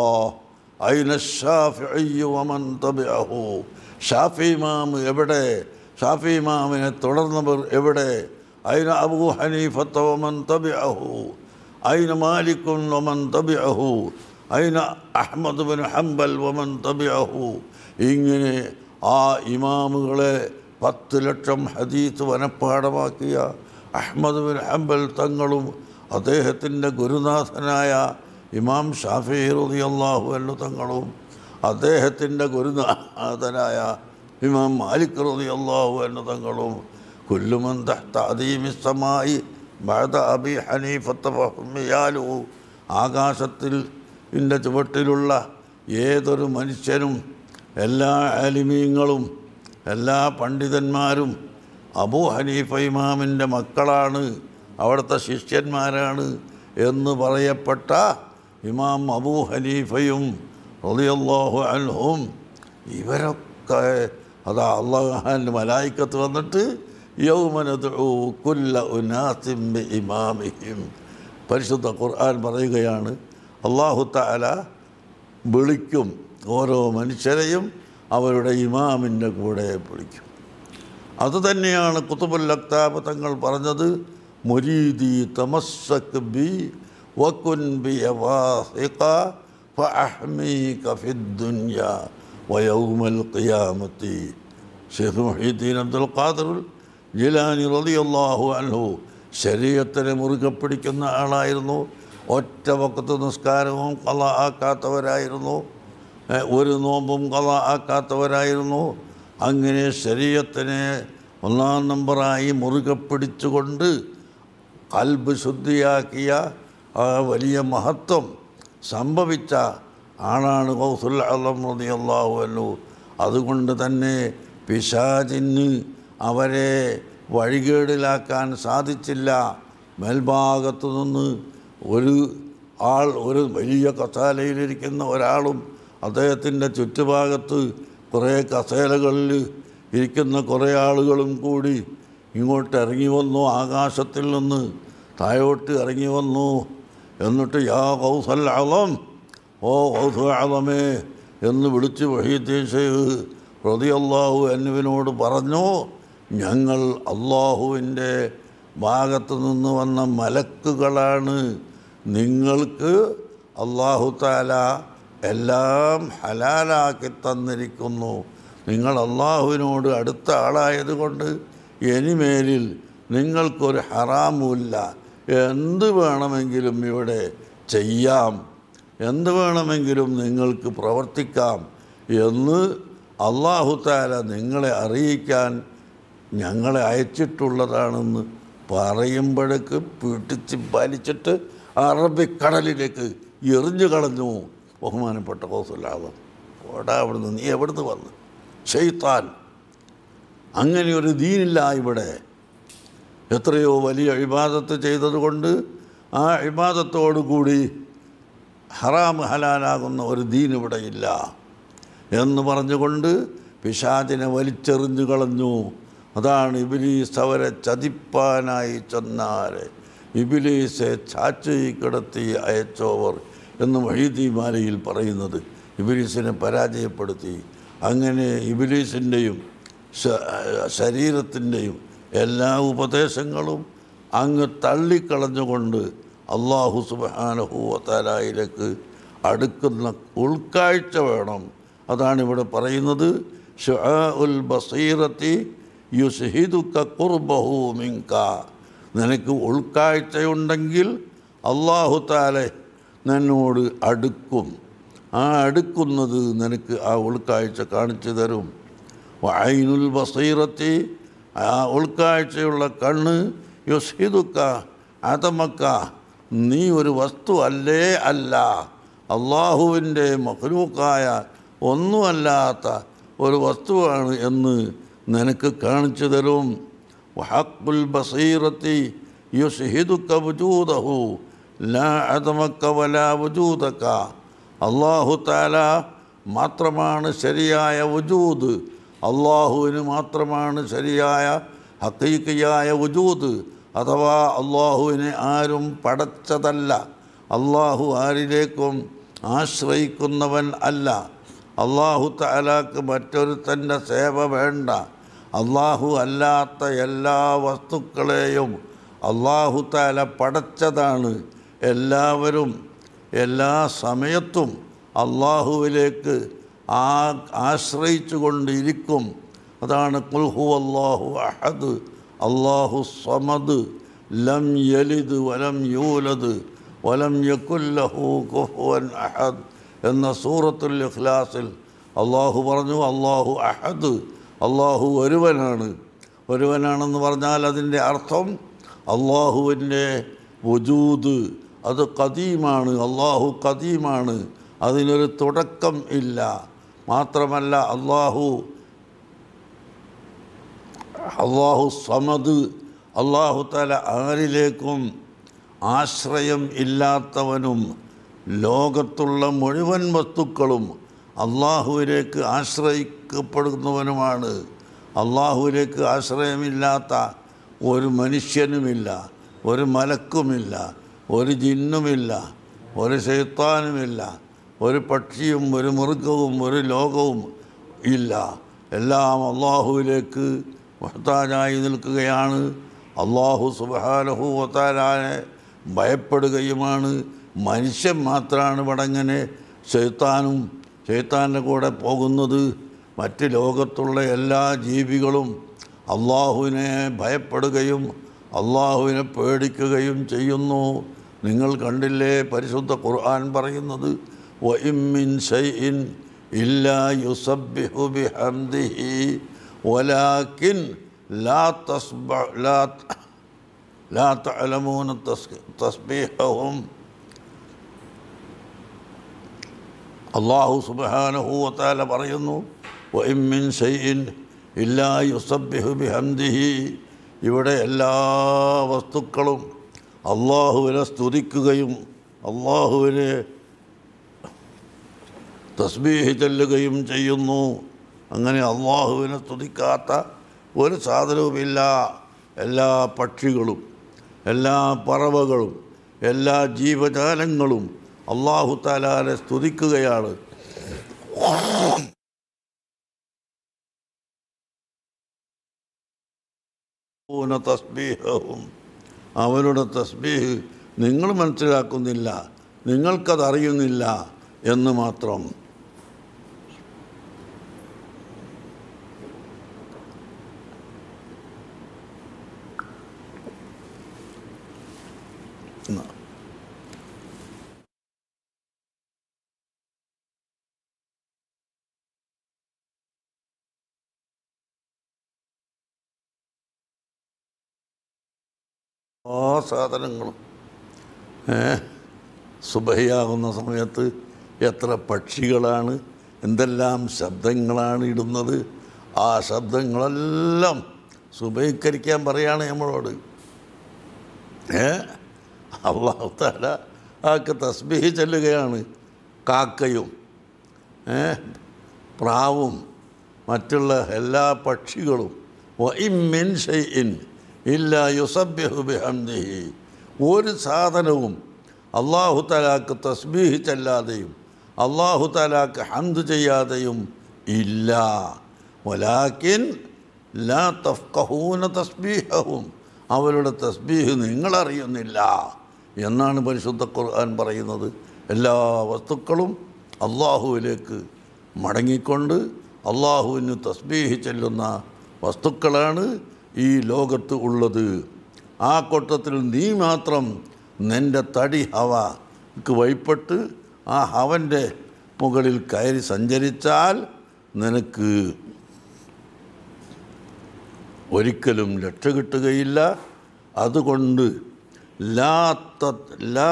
അയിന ഷാഫിഇയ്യു വമൻ തബിഅഹു ഷാഫി ഇമാം എവിടെ ഷാഫി ഇമാമിനെ തുടർന്നവർ എവിടെ അയിന അബൂ ഹനീഫത്ത വമൻ തബിഅഹു അയിന മാലിക്കുൻ വമൻ തബിഅഹു അയിന അഹ്മദ് ബിൻ ഹംബൽ വമൻ തബിഅഹു ഇങ്ങനെ ആ ഇമാമുകളെ പത്ത് ലക്ഷം ഹദീസ് വനപ്പാടമാക്കിയ അഹ്മദ് ബിൻ ഹംബൽ തങ്ങളും അദ്ദേഹത്തിൻ്റെ ഗുരുനാഥനായ ഇമാം ഷാഫി റളിയല്ലാഹു അൻഹു തങ്ങളും അദ്ദേഹത്തിൻ്റെ ഗുരുനാഥനായ ഇമാം മാലിക് റളിയല്ലാഹു അൻഹു തങ്ങളും കുല്ലുമൻ തഹ്ത അദീമിസ്സമായി ബഅദ അബി ഹനീഫത്ത ഫഹ്മിയാലു ആകാശത്തിൽ ഇൻ്റെ ചുവട്ടിലുള്ള ഏതൊരു മനുഷ്യനും എല്ലാ ആലിമീങ്ങളും എല്ലാ പണ്ഡിതന്മാരും അബൂ ഹനീഫ ഇമാമിൻ്റെ മക്കളാണ് അവിടുത്തെ ശിഷ്യന്മാരാണ് എന്ന് പറയപ്പെട്ട ഇമാം അബൂ ഹനീഫയും റളിയല്ലാഹു അൻഹും ഇവരൊക്കെ അതാ അള്ളാഹാൻ്റെ മലായിക്കത്ത് വന്നിട്ട് യൗമനദു കുല്ല ഉനാസിം ബി ഇമാമിഹിം പരിശുദ്ധ ഖുർആൻ പറയുകയാണ് അള്ളാഹു തആല വിളിക്കും ഓരോ മനുഷ്യരെയും അവരുടെ ഇമാമിൻ്റെ കൂടെ വിളിക്കും അതുതന്നെയാണ് കുത്തുബുൽ അക്താബ് തങ്ങൾ പറഞ്ഞത് മുരീദി തമസ്സക് ബി വക്കുൻ ബി യവാസിഖ ഫഅഹ്മീക ഫിദ്ദുനിയ വയൗമൽ ഖിയാമത്തി ഷെയ്ഖ് മുഹീദ്ദീൻ അബ്ദുൽ ഖാദിർ ജിലാനി റളിയല്ലാഹു അൻഹു ശരീരത്തിനെ മുറുകെ പിടിക്കുന്ന ആളായിരുന്നു ഒറ്റ വക്കത്ത് നിസ്കാരവും കല ആക്കാത്തവരായിരുന്നു ഏ, ഒരു നോമ്പും കല ആക്കാത്തവരായിരുന്നു അങ്ങനെ ശരീരത്തിനെ ഒന്നാം നമ്പറായി മുറുകെ പിടിച്ചുകൊണ്ട് കൽബ് ശുദ്ധിയാക്കിയ ആ വലിയ മഹത്വം സംഭവിച്ച ആളാണ് കൗസുൽ അലം റളിയല്ലാഹു അൻഹു അതുകൊണ്ട് തന്നെ പിശാചിന് അവരെ വഴികേടിലാക്കാൻ സാധിച്ചില്ല മേൽഭാഗത്തു നിന്ന് ഒരു ആൾ ഒരു വലിയ കസാലയിലിരിക്കുന്ന ഒരാളും അദ്ദേഹത്തിൻ്റെ ചുറ്റുഭാഗത്ത് കുറേ കസേലകളിൽ ഇരിക്കുന്ന കുറേ ആളുകളും കൂടി ഇങ്ങോട്ട് ഇറങ്ങി വന്നു ആകാശത്തിൽ നിന്ന് താഴോട്ട് ഇറങ്ങി വന്നു എന്നിട്ട് യാ കൗസൽ അളം ഓ കൗസു അളമേ എന്ന് വിളിച്ച് വഹീദ്ദീൻ ഷെയ്ഖ് റളിയല്ലാഹു അന്നുവിനോട് പറഞ്ഞു ഞങ്ങൾ അള്ളാഹുവിൻ്റെ ഭാഗത്ത് നിന്ന് വന്ന മലക്കുകളാണ് നിങ്ങൾക്ക് അള്ളാഹു താല എല്ലാം ഹലാലാക്കി തന്നിരിക്കുന്നു നിങ്ങൾ അള്ളാഹുവിനോട് അടുത്ത ആളായതുകൊണ്ട് ഇനിമേലിൽ നിങ്ങൾക്കൊരു ഹറാമുമില്ല എന്ത് വേണമെങ്കിലും ഇവിടെ ചെയ്യാം എന്ത് വേണമെങ്കിലും നിങ്ങൾക്ക് പ്രവർത്തിക്കാം എന്ന് അള്ളാഹു താല നിങ്ങളെ അറിയിക്കാൻ ഞങ്ങളെ അയച്ചിട്ടുള്ളതാണെന്ന് പറയുമ്പോഴേക്ക് പിടിച്ച് വലിച്ചിട്ട് അറബിക്കടലിലേക്ക് എറിഞ്ഞു കളഞ്ഞു ബഹുമാനപ്പെട്ട കൗസലാദം ഓടാ അവിടുന്ന് നീ എവിടുന്ന് വന്ന് ഷെയ്ത്താൻ അങ്ങനെ ഒരു ദീനില്ല ഇവിടെ എത്രയോ വലിയ ഇബാദത്ത് ചെയ്തതുകൊണ്ട് ആ ഇബാദത്തോടുകൂടി ഹറാം ഹലാലാകുന്ന ഒരു ദീൻ ഇവിടെ ഇല്ല എന്ന് പറഞ്ഞുകൊണ്ട് പിശാചിനെ വലിച്ചെറിഞ്ഞു കളഞ്ഞു അതാണ് ഇബിലീസ് അവരെ ചതിപ്പാനായി ചെന്നാരെ ഇബിലീസെ ചാച്ചു കിടത്തി അയച്ചോവർ എന്ന് വഴീതിമാലയിൽ പറയുന്നത് ഇബിലീസിനെ പരാജയപ്പെടുത്തി അങ്ങനെ ഇബിലീസിൻ്റെയും ശരീരത്തിൻ്റെയും എല്ലാ ഉപദേശങ്ങളും അങ്ങ് തള്ളിക്കളഞ്ഞുകൊണ്ട് അള്ളാഹു സുബാനഹുവത്താലായിലേക്ക് അടുക്കുന്ന ഉൾക്കാഴ്ച വേണം അതാണ് ഇവിടെ പറയുന്നത് ഷുആ ഉൽ ബസീറത്തി യുസ്ഹിദുക്ക കുർബഹു മിങ്ക നിനക്ക് ഉൾക്കാഴ്ചയുണ്ടെങ്കിൽ അള്ളാഹു താലെ നിന്നോട് അടുക്കും ആ അടുക്കുന്നത് നിനക്ക് ആ ഉൾക്കാഴ്ച കാണിച്ചു തരും വൈനുൽ ബസീറത്തി ആ ഉൾക്കാഴ്ചയുള്ള കണ്ണ് യുസ്ഹിദുക്ക അതമക്ക നീ ഒരു വസ്തു അല്ലേ അല്ല അള്ളാഹുവിൻ്റെ മഹ്ലൂക്കായ ഒന്നുമല്ലാത്ത ഒരു വസ്തുവാണ് എന്ന് നിനക്ക് കാണിച്ചു തരും വഹക്കുൽ ബസീറത്തി യുസ്ഹിദുക്ക വജൂദഹു ലാ അതമക്ക വലാ വജൂദക്ക അള്ളാഹു താല മാത്രമാണ് ശരിയായ വജൂദ് അള്ളാഹുവിന് മാത്രമാണ് ശരിയായ ഹക്കീക്കയായ വജൂദ് അഥവാ അള്ളാഹുവിനെ ആരും പടച്ചതല്ല അള്ളാഹു ആരിലേക്കും ആശ്രയിക്കുന്നവൻ അല്ല അള്ളാഹു താലാക്ക് മറ്റൊരുത്തൻ്റെ സേവ വേണ്ട അള്ളാഹു അല്ലാത്ത എല്ലാ വസ്തുക്കളെയും അള്ളാഹു താല പടച്ചതാണ് എല്ലാവരും എല്ലാ സമയത്തും അള്ളാഹുവിലേക്ക് ആ ആശ്രയിച്ചു കൊണ്ടിരിക്കും അതാണ് കുൽഹു അള്ളാഹു അഹദ് അള്ളാഹു സമദ് ലം യലിദ് വലം യൂലദ് വലം യക്കുല്ലഹു കുഹുവൻ അഹദ് എന്ന സൂറത്തുൽ ഇഖ്ലാസിൽ അള്ളാഹു പറഞ്ഞു അള്ളാഹു അഹദ് അള്ളാഹു ഒരുവനാണ് ഒരുവനാണെന്ന് പറഞ്ഞാൽ അതിൻ്റെ അർത്ഥം അള്ളാഹുവിൻ്റെ വജൂദ് അത് കദീമാണ് അള്ളാഹു കദീമാണ് അതിനൊരു തുടക്കം ഇല്ല മാത്രമല്ല അള്ളാഹു അള്ളാഹു സമദ് അള്ളാഹു തല ആരിലേക്കും ആശ്രയം ഇല്ലാത്തവനും ലോകത്തുള്ള മുഴുവൻ വസ്തുക്കളും അള്ളാഹുവിലേക്ക് ആശ്രയിക്കപ്പെടുന്നവനുമാണ് അള്ളാഹുവിലേക്ക് ആശ്രയമില്ലാത്ത ഒരു മനുഷ്യനുമില്ല ഒരു മലക്കുമില്ല ഒരു ജിന്നുമില്ല ഒരു ശൈത്താനുമില്ല ഒരു പക്ഷിയും ഒരു മൃഗവും ഒരു ലോകവും ഇല്ല എല്ലാം അള്ളാഹുവിലേക്ക് മുഹത്താജായി നിൽക്കുകയാണ് അള്ളാഹു സുബാനഹുവത്താലാനെ ഭയപ്പെടുകയുമാണ് മനുഷ്യൻ മാത്രമാണ് ഇവിടങ്ങനെ ശൈത്താനും ശൈത്താൻ്റെ കൂടെ പോകുന്നത് മറ്റ് ലോകത്തുള്ള എല്ലാ ജീവികളും അള്ളാഹുവിനെ ഭയപ്പെടുകയും അള്ളാഹുവിനെ പേടിക്കുകയും ചെയ്യുന്നു നിങ്ങൾ കണ്ടില്ലേ പരിശുദ്ധ ഖുർആൻ പറയുന്നത് വഇമ്മിൻ ഷൈഇൻ ഇല്ലാ യുസബ്ബിഹു ബിഹംദിഹി വലാകിൻ ലാ തസ്ബ ലാ ലാ തഅലമൂന തസ് തസ്ബീഹഹും അള്ളാഹു സുബ്ഹാനഹു വതആല പറയുന്നു വഇമ്മിൻ ഷൈഇൻ ഇല്ലാ യുസബ്ബിഹു ബിഹംദിഹി ഇവിടെ എല്ലാ വസ്തുക്കളും അള്ളാഹുവിനെ സ്തുതിക്കുകയും അള്ളാഹുവിനെ തസ്ബീഹ് ചെല്ലുകയും ചെയ്യുന്നു അങ്ങനെ അള്ളാഹുവിനെ സ്തുതിക്കാത്ത ഒരു സാധനവുമില്ല എല്ലാ പക്ഷികളും എല്ലാ പറവകളും എല്ലാ ജീവജാലങ്ങളും അള്ളാഹു താലാനെ സ്തുതിക്കുകയാണ് ഊന തസ്ബീഹവും അവരുടെ തസ്ബീഹ് നിങ്ങൾ മനസ്സിലാക്കുന്നില്ല നിങ്ങൾക്കതറിയുന്നില്ല എന്ന് മാത്രം എന്നാ. ആ സാധനങ്ങളും ഏ സുബഹിയാകുന്ന സമയത്ത് എത്ര പക്ഷികളാണ് എന്തെല്ലാം ശബ്ദങ്ങളാണ് ഇടുന്നത് ആ ശബ്ദങ്ങളെല്ലാം സുബഹിക്കരിക്കാൻ പറയാണ് നമ്മളോട് ഏ അള്ളാഹു താല ആക്ക് തസ്ബീഹ് ചെല്ലുകയാണ് കാക്കയും ഏ പ്രാവും മറ്റുള്ള എല്ലാ പക്ഷികളും വഇമ്മിൻ ഷൈഇൻ ഇല്ല യുസബ്ബിഹു ബിഹംദിഹി ഒരു സാധനവും അള്ളാഹു തലാക്ക് തസ്ബീഹ് ചെല്ലാതെയും അള്ളാഹു തലാക്ക് ഹന്ത് ചെയ്യാതെയും ഇല്ല വലാക്കിൻ ലാ തഫ്കഹൂന തസ്ബീഹവും അവരുടെ തസ്ബീഹ് നിങ്ങളറിയുന്നില്ല എന്നാണ് പരിശുദ്ധ ഖുർആൻ പറയുന്നത് എല്ലാ വസ്തുക്കളും അള്ളാഹുവിലേക്ക് മടങ്ങിക്കൊണ്ട് അള്ളാഹുവിന് തസ്ബീഹ് ചെല്ലുന്ന വസ്തുക്കളാണ് ഈ ലോകത്ത് ഉള്ളത് ആ കൂട്ടത്തിൽ നീ മാത്രം നിൻ്റെ തടി ഹവ വഴിപ്പെട്ട് ആ ഹവൻ്റെ മുകളിൽ കയറി സഞ്ചരിച്ചാൽ നിനക്ക് ഒരിക്കലും രക്ഷ കിട്ടുകയില്ല അതുകൊണ്ട് ലാ തത് ലാ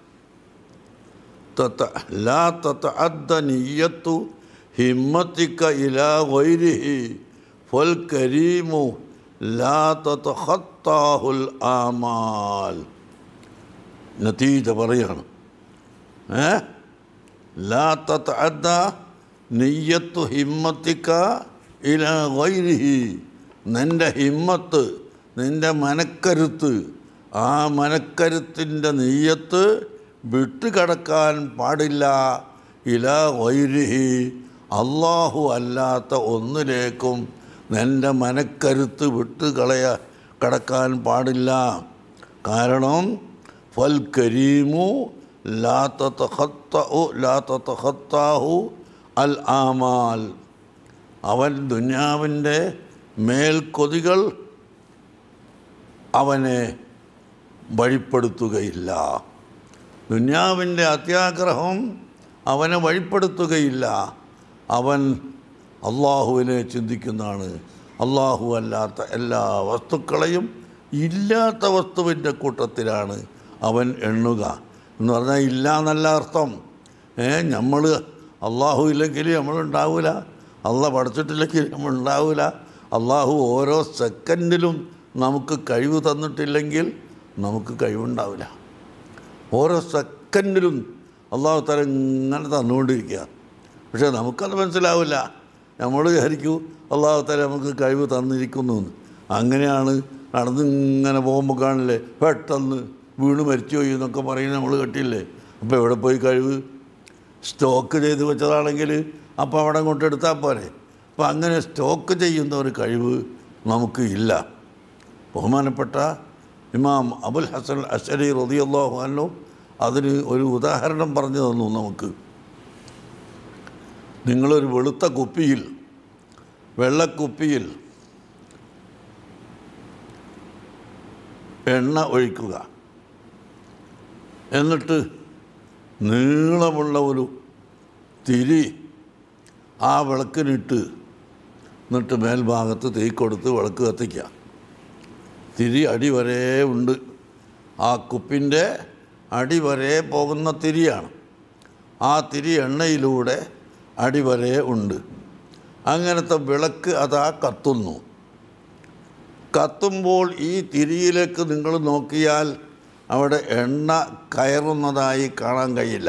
തത ലാ തതഅദ്ദ നിയ്യത്തു ഹിമ്മത്തിക ഇലാ ഗൈരിഹി ഫൽ കരീമു ലാ തതഖത്താഹുൽ ആമാൽ നതീജ പറയാണ് ഏ ലാ തതഅദ്ദ നിയ്യത്തു ഹിമ്മത്തിക ഇലാ ഗൈരിഹി നിൻ്റെ ഹിമ്മത്ത് നിൻ്റെ മനക്കരുത്ത് ആ മനക്കരുത്തിൻ്റെ നെയ്യത്ത് വിട്ടുകിടക്കാൻ പാടില്ല ഇല വൈരിഹി അള്ളാഹു അല്ലാത്ത ഒന്നിലേക്കും നിൻ്റെ മനക്കരുത്ത് വിട്ടുകളയ കടക്കാൻ പാടില്ല കാരണം ഫൽ കരീമു ലാത്തഹത്താഹു ലാത്തഹത്താഹു അൽ ആമാൽ അവൻ ദുന്യാവിൻ്റെ മേൽക്കൊതികൾ അവനെ വഴിപ്പെടുത്തുകയില്ല ദുന്യാവിൻ്റെ അത്യാഗ്രഹം അവനെ വഴിപ്പെടുത്തുകയില്ല അവൻ അള്ളാഹുവിനെ ചിന്തിക്കുന്നതാണ് അള്ളാഹു അല്ലാത്ത എല്ലാ വസ്തുക്കളെയും ഇല്ലാത്ത വസ്തുവിൻ്റെ കൂട്ടത്തിലാണ് അവൻ എണ്ണുക എന്ന് പറഞ്ഞാൽ ഇല്ല എന്നല്ല അർത്ഥം ഏ നമ്മൾ അള്ളാഹു ഇല്ലെങ്കിൽ നമ്മളുണ്ടാവില്ല അള്ള പഠിച്ചിട്ടില്ലെങ്കിൽ നമ്മളുണ്ടാവില്ല അള്ളാഹു ഓരോ സെക്കൻഡിലും നമുക്ക് കഴിവ് തന്നിട്ടില്ലെങ്കിൽ നമുക്ക് കഴിവുണ്ടാവില്ല ഓരോ സെക്കൻഡിലും അള്ളാഹു തല ഇങ്ങനെ തന്നുകൊണ്ടിരിക്കുക പക്ഷേ നമുക്കത് മനസ്സിലാവില്ല നമ്മൾ വിചാരിക്കൂ അള്ളാഹു തല നമുക്ക് കഴിവ് തന്നിരിക്കുന്നു എന്ന് അങ്ങനെയാണ് നടന്നിങ്ങനെ പോകുമ്പോൾ കാണില്ലേ പെട്ടെന്ന് വീണ് മരിച്ചുപോയി എന്നൊക്കെ പറയുന്നത് നമ്മൾ കേട്ടില്ലേ അപ്പോൾ എവിടെ പോയി കഴിവ് സ്റ്റോക്ക് ചെയ്ത് വെച്ചതാണെങ്കിൽ അപ്പോൾ അവിടെ കൊണ്ട് എടുത്താൽ പോരെ അപ്പോൾ അങ്ങനെ സ്റ്റോക്ക് ചെയ്യുന്ന ഒരു കഴിവ് നമുക്ക് ഇല്ല ബഹുമാനപ്പെട്ട ഇമാം അബുൽ ഹസൻ അഷരി റതിയല്ലാഹു അല്ലോ അതിന് ഒരു ഉദാഹരണം പറഞ്ഞു തന്നു നമുക്ക് നിങ്ങളൊരു വെളുത്ത കുപ്പിയിൽ വെള്ളക്കുപ്പിയിൽ എണ്ണ ഒഴിക്കുക എന്നിട്ട് നീളമുള്ള ഒരു തിരി ആ വിളക്കിനിട്ട് എന്നിട്ട് മേൽഭാഗത്ത് തീ കൊടുത്ത് വിളക്ക് കത്തിക്കുക തിരി അടി വരെ ഉണ്ട് ആ കുപ്പിൻ്റെ അടി വരെ പോകുന്ന തിരിയാണ് ആ തിരി എണ്ണയിലൂടെ അടി വരെ ഉണ്ട് അങ്ങനത്തെ വിളക്ക് അതാ കത്തുന്നു കത്തുമ്പോൾ ഈ തിരിയിലേക്ക് നിങ്ങൾ നോക്കിയാൽ അവിടെ എണ്ണ കയറുന്നതായി കാണാൻ കഴിയില്ല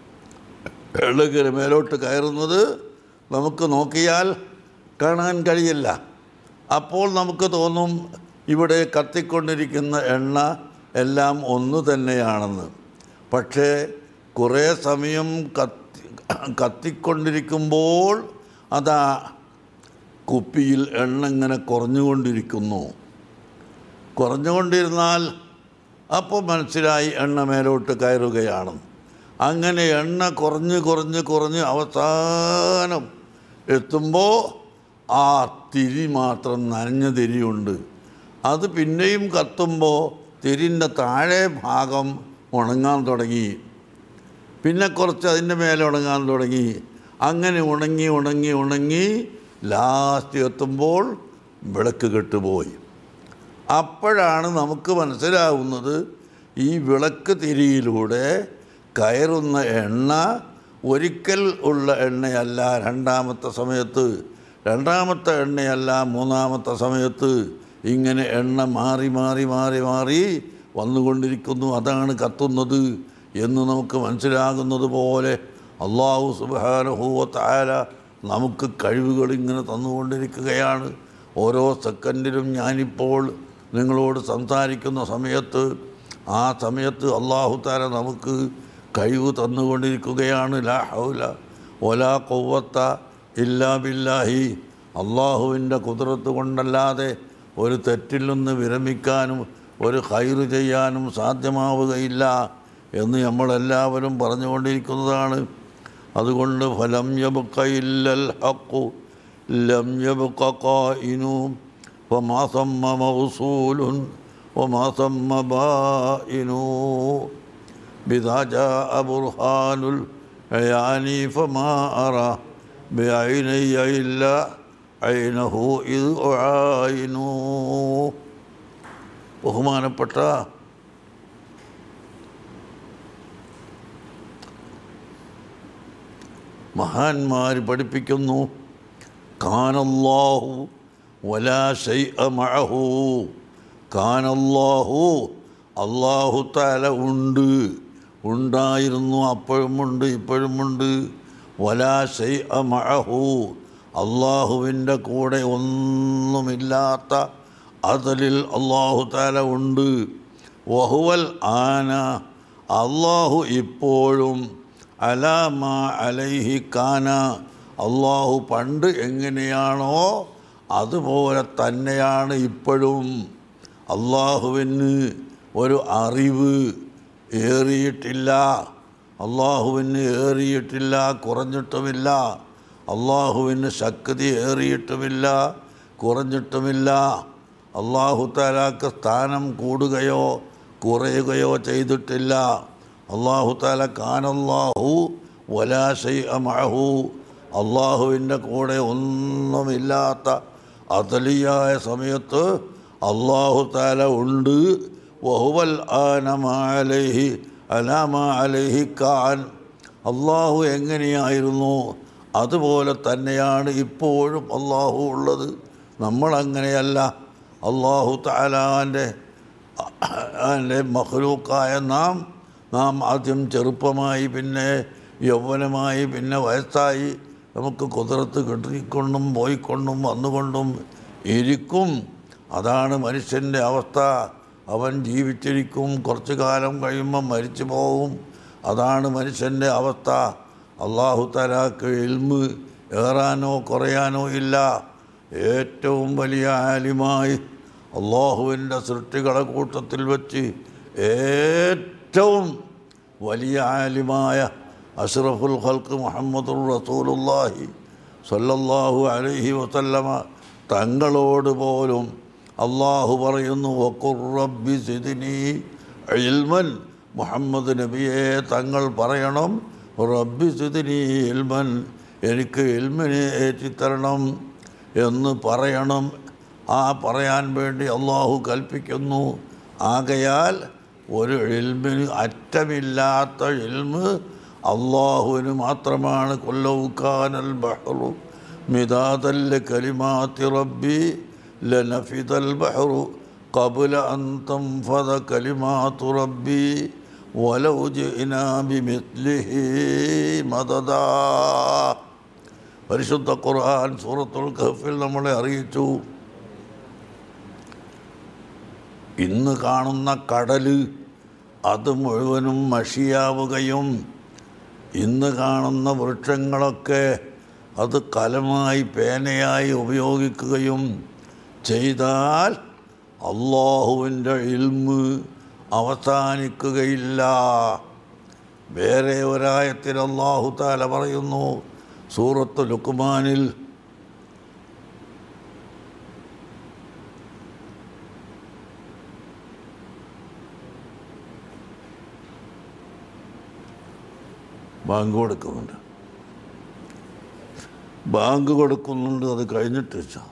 എള്ളുകര് മേലോട്ട് കയറുന്നത് നമുക്ക് നോക്കിയാൽ കാണാൻ കഴിയില്ല അപ്പോൾ നമുക്ക് തോന്നും ഇവിടെ കത്തിക്കൊണ്ടിരിക്കുന്ന എണ്ണ എല്ലാം ഒന്ന് തന്നെയാണെന്ന് പക്ഷേ കുറേ സമയം കത്തി കത്തിക്കൊണ്ടിരിക്കുമ്പോൾ അതാ കുപ്പിയിൽ എണ്ണ ഇങ്ങനെ കുറഞ്ഞുകൊണ്ടിരിക്കുന്നു കുറഞ്ഞുകൊണ്ടിരുന്നാൽ അപ്പോൾ മനസ്സിലായി എണ്ണ മേലോട്ട് കയറുകയാണ് അങ്ങനെ എണ്ണ കുറഞ്ഞ് കുറഞ്ഞ് കുറഞ്ഞ് അവസാനം എത്തുമ്പോൾ ആ തിരി മാത്രം നനഞ്ഞ തിരിയുണ്ട് അത് പിന്നെയും കത്തുമ്പോൾ തിരിൻ്റെ താഴെ ഭാഗം ഉണങ്ങാൻ തുടങ്ങി പിന്നെ കുറച്ച് അതിൻ്റെ മേലെ ഉണങ്ങാൻ തുടങ്ങി അങ്ങനെ ഉണങ്ങി ഉണങ്ങി ഉണങ്ങി ലാസ്റ്റ് എത്തുമ്പോൾ വിളക്ക് കെട്ടുപോയി അപ്പോഴാണ് നമുക്ക് മനസ്സിലാവുന്നത് ഈ വിളക്ക് തിരിയിലൂടെ കയറുന്ന എണ്ണ ഒരിക്കൽ ഉള്ള എണ്ണയല്ല രണ്ടാമത്തെ സമയത്ത് രണ്ടാമത്തെ എണ്ണയല്ല മൂന്നാമത്തെ സമയത്ത് ഇങ്ങനെ എണ്ണ മാറി മാറി മാറി മാറി വന്നുകൊണ്ടിരിക്കുന്നു അതാണ് കത്തുന്നത് എന്ന് നമുക്ക് മനസ്സിലാകുന്നത് പോലെ അള്ളാഹു സുബാനുഭൂവത്തായ നമുക്ക് കഴിവുകൾ ഇങ്ങനെ തന്നുകൊണ്ടിരിക്കുകയാണ് ഓരോ സെക്കൻഡിലും ഞാനിപ്പോൾ നിങ്ങളോട് സംസാരിക്കുന്ന സമയത്ത് ആ സമയത്ത് അള്ളാഹു താല നമുക്ക് കഴിവ് തന്നുകൊണ്ടിരിക്കുകയാണ് ലാ ഹൗല ഒലാ കൊവ്വത്ത ഇല്ലാ ബില്ലാഹി അള്ളാഹുവിൻ്റെ കുതിരത്ത് കൊണ്ടല്ലാതെ ഒരു തെറ്റിൽ നിന്ന് വിരമിക്കാനും ഒരു ഹൈറ് ചെയ്യാനും സാധ്യമാവുകയില്ല എന്ന് നമ്മളെല്ലാവരും പറഞ്ഞുകൊണ്ടിരിക്കുന്നതാണ് അതുകൊണ്ട് ഫലം യബുക്കയില്ലൽ ഹക്കു ലം യബുക്ക ഖായിനു وما ثم موصول وما ثم بائن بذا جاء برهان العيان فما أرى بعيني إلا عينه إذ أعاين ബഹുമാനപ്പെട്ട മഹാന്മാർ പഠിപ്പിക്കുന്നു കാനല്ലാഹു വലാ ശൈഅ മഅഹു കാനല്ലാഹു അള്ളാഹു താല ഉണ്ട് ഉണ്ടായിരുന്നു അപ്പോഴുമുണ്ട് ഇപ്പോഴുമുണ്ട് വലാ ശൈഅ മഅഹു അള്ളാഹുവിൻ്റെ കൂടെ ഒന്നുമില്ലാത്ത അതലിൽ അള്ളാഹു താല ഉണ്ട് വഹുവൽ ആന അള്ളാഹു ഇപ്പോഴും അലാമ അലൈഹി കാന അള്ളാഹു പണ്ട് എങ്ങനെയാണോ അതുപോലെ തന്നെയാണ് ഇപ്പോഴും അള്ളാഹുവിന് ഒരു അറിവ് ഏറിയിട്ടില്ല അള്ളാഹുവിന് ഏറിയിട്ടില്ല കുറഞ്ഞിട്ടുമില്ല അള്ളാഹുവിന് ശക്തി ഏറിയിട്ടുമില്ല കുറഞ്ഞിട്ടുമില്ല അള്ളാഹു താലാക്ക് സ്ഥാനം കൂടുകയോ കുറയുകയോ ചെയ്തിട്ടില്ല അള്ളാഹു താല കാനല്ലാഹു വലാശൈ അമഹു അള്ളാഹുവിൻ്റെ കൂടെ ഒന്നുമില്ലാത്ത അതലിയായ സമയത്ത് അള്ളാഹു താല ഉണ്ട് വഹുവൽ ആനമാലഹി അലാമ അലഹി ഖാൻ അള്ളാഹു എങ്ങനെയായിരുന്നു അതുപോലെ തന്നെയാണ് ഇപ്പോഴും അള്ളാഹു ഉള്ളത് നമ്മളങ്ങനെയല്ല അള്ളാഹു താലാൻ്റെ അതിൻ്റെ മഹ്ലൂക്കായ നാം നാം ആദ്യം ചെറുപ്പമായി പിന്നെ യൗവനമായി പിന്നെ വയസ്സായി നമുക്ക് കുതിരത്ത് കിട്ടിക്കൊണ്ടും പോയിക്കൊണ്ടും വന്നുകൊണ്ടും ഇരിക്കും അതാണ് മനുഷ്യൻ്റെ അവസ്ഥ അവൻ ജീവിച്ചിരിക്കും കുറച്ചു കാലം കഴിയുമ്പം മരിച്ചു പോകും അതാണ് മനുഷ്യൻ്റെ അവസ്ഥ അള്ളാഹു തലാക്ക് ഇൽമ് ഏറാനോ കുറയാനോ ഇല്ല ഏറ്റവും വലിയ ആലിമായി അള്ളാഹുവിൻ്റെ സൃഷ്ടികളെ കൂട്ടത്തിൽ വെച്ച് ഏറ്റവും വലിയ ആലിമായ അഷ്റഫുൽ ഖൽക്ക് മുഹമ്മദുർ റസൂലുല്ലാഹി സല്ലല്ലാഹു അലൈഹി വസല്ലമ തങ്ങളോട് പോലും അള്ളാഹു പറയുന്നു വഖുർ റബ്ബി സിദിനി ഇൽമൻ മുഹമ്മദ് നബിയെ തങ്ങൾ പറയണം റബ്ബി സിദിനി ഇൽമൻ എനിക്ക് ഇൽമിനെ ഏറ്റിത്തരണം എന്ന് പറയണം ആ പറയാൻ വേണ്ടി അള്ളാഹു കൽപ്പിക്കുന്നു ആകയാൽ ഒരു ഇൽമിന് അറ്റമില്ലാത്ത ഇൽമ് അള്ളാഹുവിന് മാത്രമാണ് കൊല്ലവുക്കാനൽ ബഹ്റു മിതാദല്ല കലിമാത്തി റബ്ബി ലനഫിദൽ ബഹ്റു قبل أن تنفذ كلمات ربي ولو جئنا بمثله مددا പരിശുദ്ധ ഖുർആൻ സൂറത്തുൽ ഖഫിൽ നമ്മളെ അറിയിച്ചു ഇന്ന് കാണുന്ന കടൽ അത് മുഴുവനും മഷിയാവുകയും ഇന്ന് കാണുന്ന വൃക്ഷങ്ങളൊക്കെ അത് കലമായി പേനയായി ഉപയോഗിക്കുകയും ചെയ്താൽ അള്ളാഹുവിൻ്റെ ഇൽമ് അവസാനിക്കുകയില്ല വേറെ ഒരായത്തിൽ അള്ളാഹു താല പറയുന്നു സൂറത്ത് ലുക്മാനിൽ ബാങ്ക് കൊടുക്കുന്നുണ്ട് ബാങ്ക് കൊടുക്കുന്നുണ്ട് അത് കഴിഞ്ഞിട്ട് വെച്ചാൽ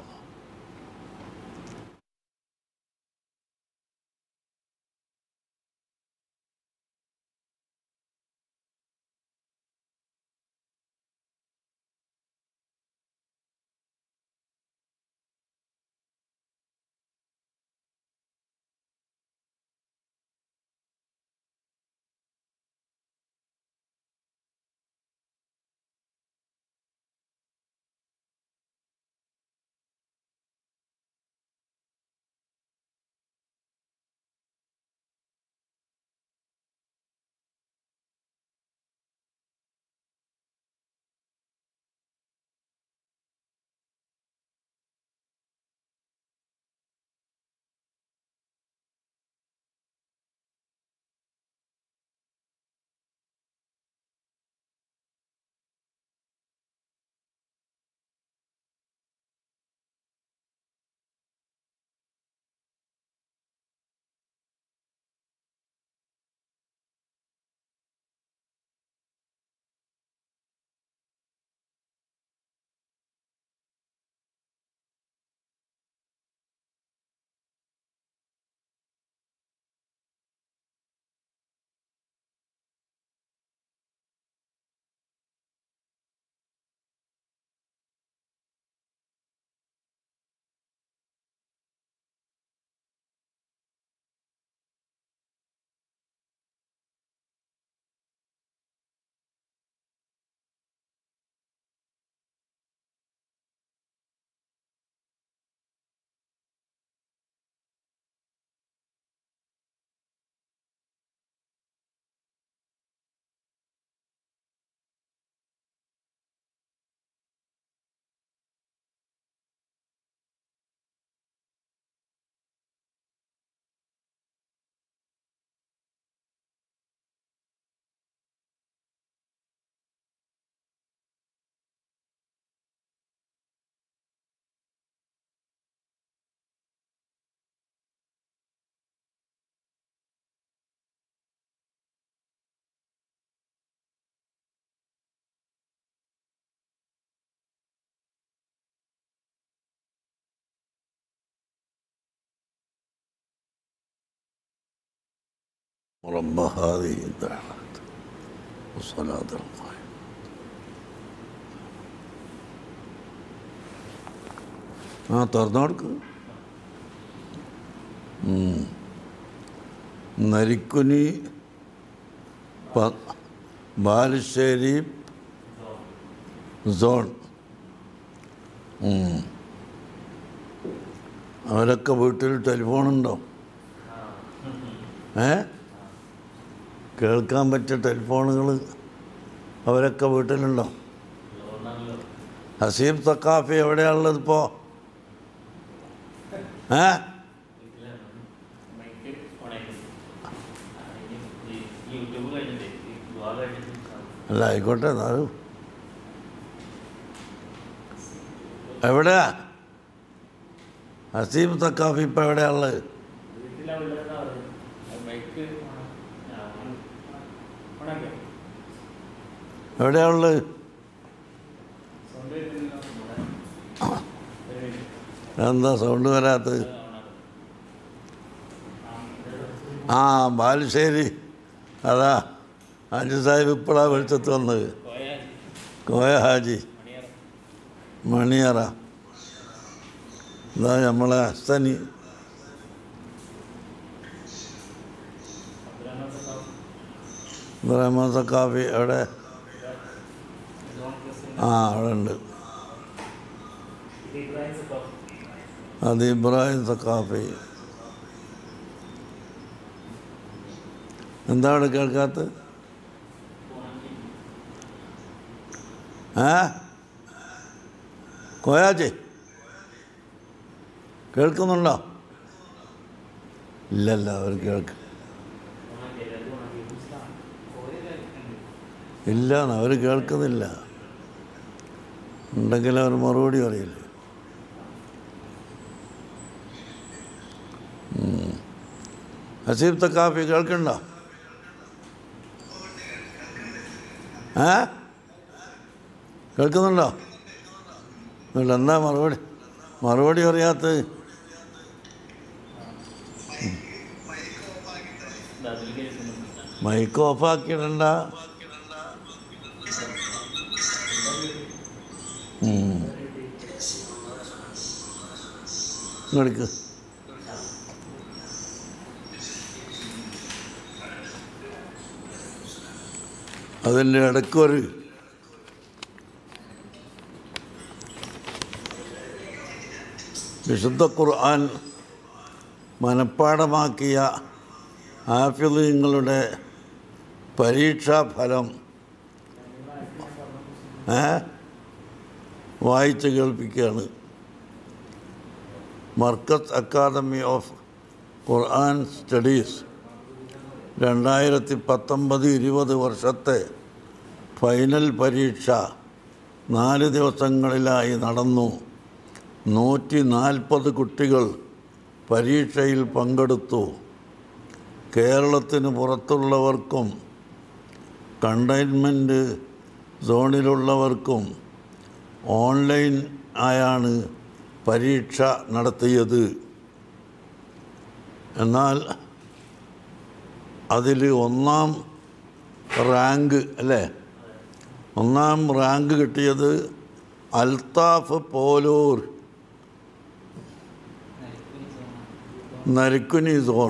رب هذه الدعوة والصلاة القائمة ആ തുറന്നു കൊടുക്ക് ഉം. നരിക്കുനി പ- ബാലുശ്ശേരി സോൺ ഉം. അവരൊക്കെ വീട്ടിൽ ടെലിഫോണുണ്ടോ ഏ കേൾക്കാൻ പറ്റിയ ടെലിഫോണുകൾ അവരൊക്കെ വീട്ടിലുണ്ടോ ഹസീബ് സക്കാഫി എവിടെയാണുള്ളത് ഇപ്പോൾ ഏ യൂട്യൂബ് കഴിഞ്ഞിട്ട് ദുആ കഴിഞ്ഞിട്ട് അല്ല ആയിക്കോട്ടെ എന്നാലും എവിടെയാ ഹസീബ് സക്കാഫി ഇപ്പം എവിടെയാണുള്ളത് വീട്ടിലാ ഉള്ളതെന്നാ പറയുന്നത്. അത് മൈക്ക് ഓണാ- ഞാൻ ഓണാക്കിയോ? എവിടെയാണുള്ളത് സൗണ്ട് വരുന്നില്ല. ഇവിടെ. ഒരു മിനിറ്റ്. എന്താ സൗണ്ട് വരാത്തത് അത് ഓണാക്കാം. ആ, ഇത് ആ ബാലുശ്ശേരി അതാ ഹാജി സാഹിബ് ഇപ്പോഴാണ് വെളിച്ചത്ത് വന്നത് കോയാജി, കോയ ഹാജി മണിയറ. മണിയറ ഇതാ നമ്മളെ ഹസ്തനി അബ്ദുറഹ്മാൻ സഖാവ്. ഇബ്രാഹിം സക്കാഫി എവിടെ ജോൺ ക്രിസ്ത്യൻ. ആ അവിടെ ഉണ്ട് ഇത് ഇബ്രാഹിം സഖാവ്. അത് ഇബ്രാഹിം സക്കാഫി എന്താണ് കേൾക്കാത്തത് ഏ കോയാച്ചി കേൾക്കുന്നുണ്ടോ ഇല്ലല്ല അവർ കേൾക്ക് ഓണാക്കിയോ? ഇത് ഓണാക്കിയോ? ഇഷ്ടമാണ്. കോയ ഉണ്ട്. ഇല്ല അവർ കേൾക്കുന്നില്ല ഉണ്ടെങ്കിൽ അവർ മറുപടി അറിയില്ല ഉം. ഹസീബ് തക്കാഫി കേൾക്കണ്ടോ ഏ കേൾക്കുന്നുണ്ടോ ഇല്ല എന്താ മറുപടി മറുപടി അറിയാത്തത് ഇത് അതിൽ കേൾക്കുന്നുണ്ട്. മൈക്ക് ഓഫാക്കിയിടണ്ട ഇങ്ങോട്ട് അതിൻ്റെ ഇടയ്ക്കൊരു വിശുദ്ധ ഖുർആൻ മനഃപ്പാടമാക്കിയ ആഫിലിങ്ങളുടെ പരീക്ഷാഫലം ഏ വായിച്ച് കേൾപ്പിക്കുകയാണ് Markaz academy of Quran studies രണ്ടായിരത്തി പത്തൊമ്പത് ഇരുപത് വർഷത്തെ ഫൈനൽ പരീക്ഷ നാല് ദിവസങ്ങളിലായി നടന്നു നൂറ്റി നാൽപ്പത് കുട്ടികൾ പരീക്ഷയിൽ പങ്കെടുത്തു കേരളത്തിന് പുറത്തുള്ളവർക്കും കണ്ടെയ്ൻമെൻറ്റ് സോണിലുള്ളവർക്കും ഓൺലൈൻ ആയാണ് പരീക്ഷ നടത്തിയത് എന്നാൽ അതിൽ ഒന്നാം റാങ്ക് അല്ലേ ഒന്നാം റാങ്ക് കിട്ടിയത് അൽത്താഫ് പോലൂർ നരിക്കുനി സോൺ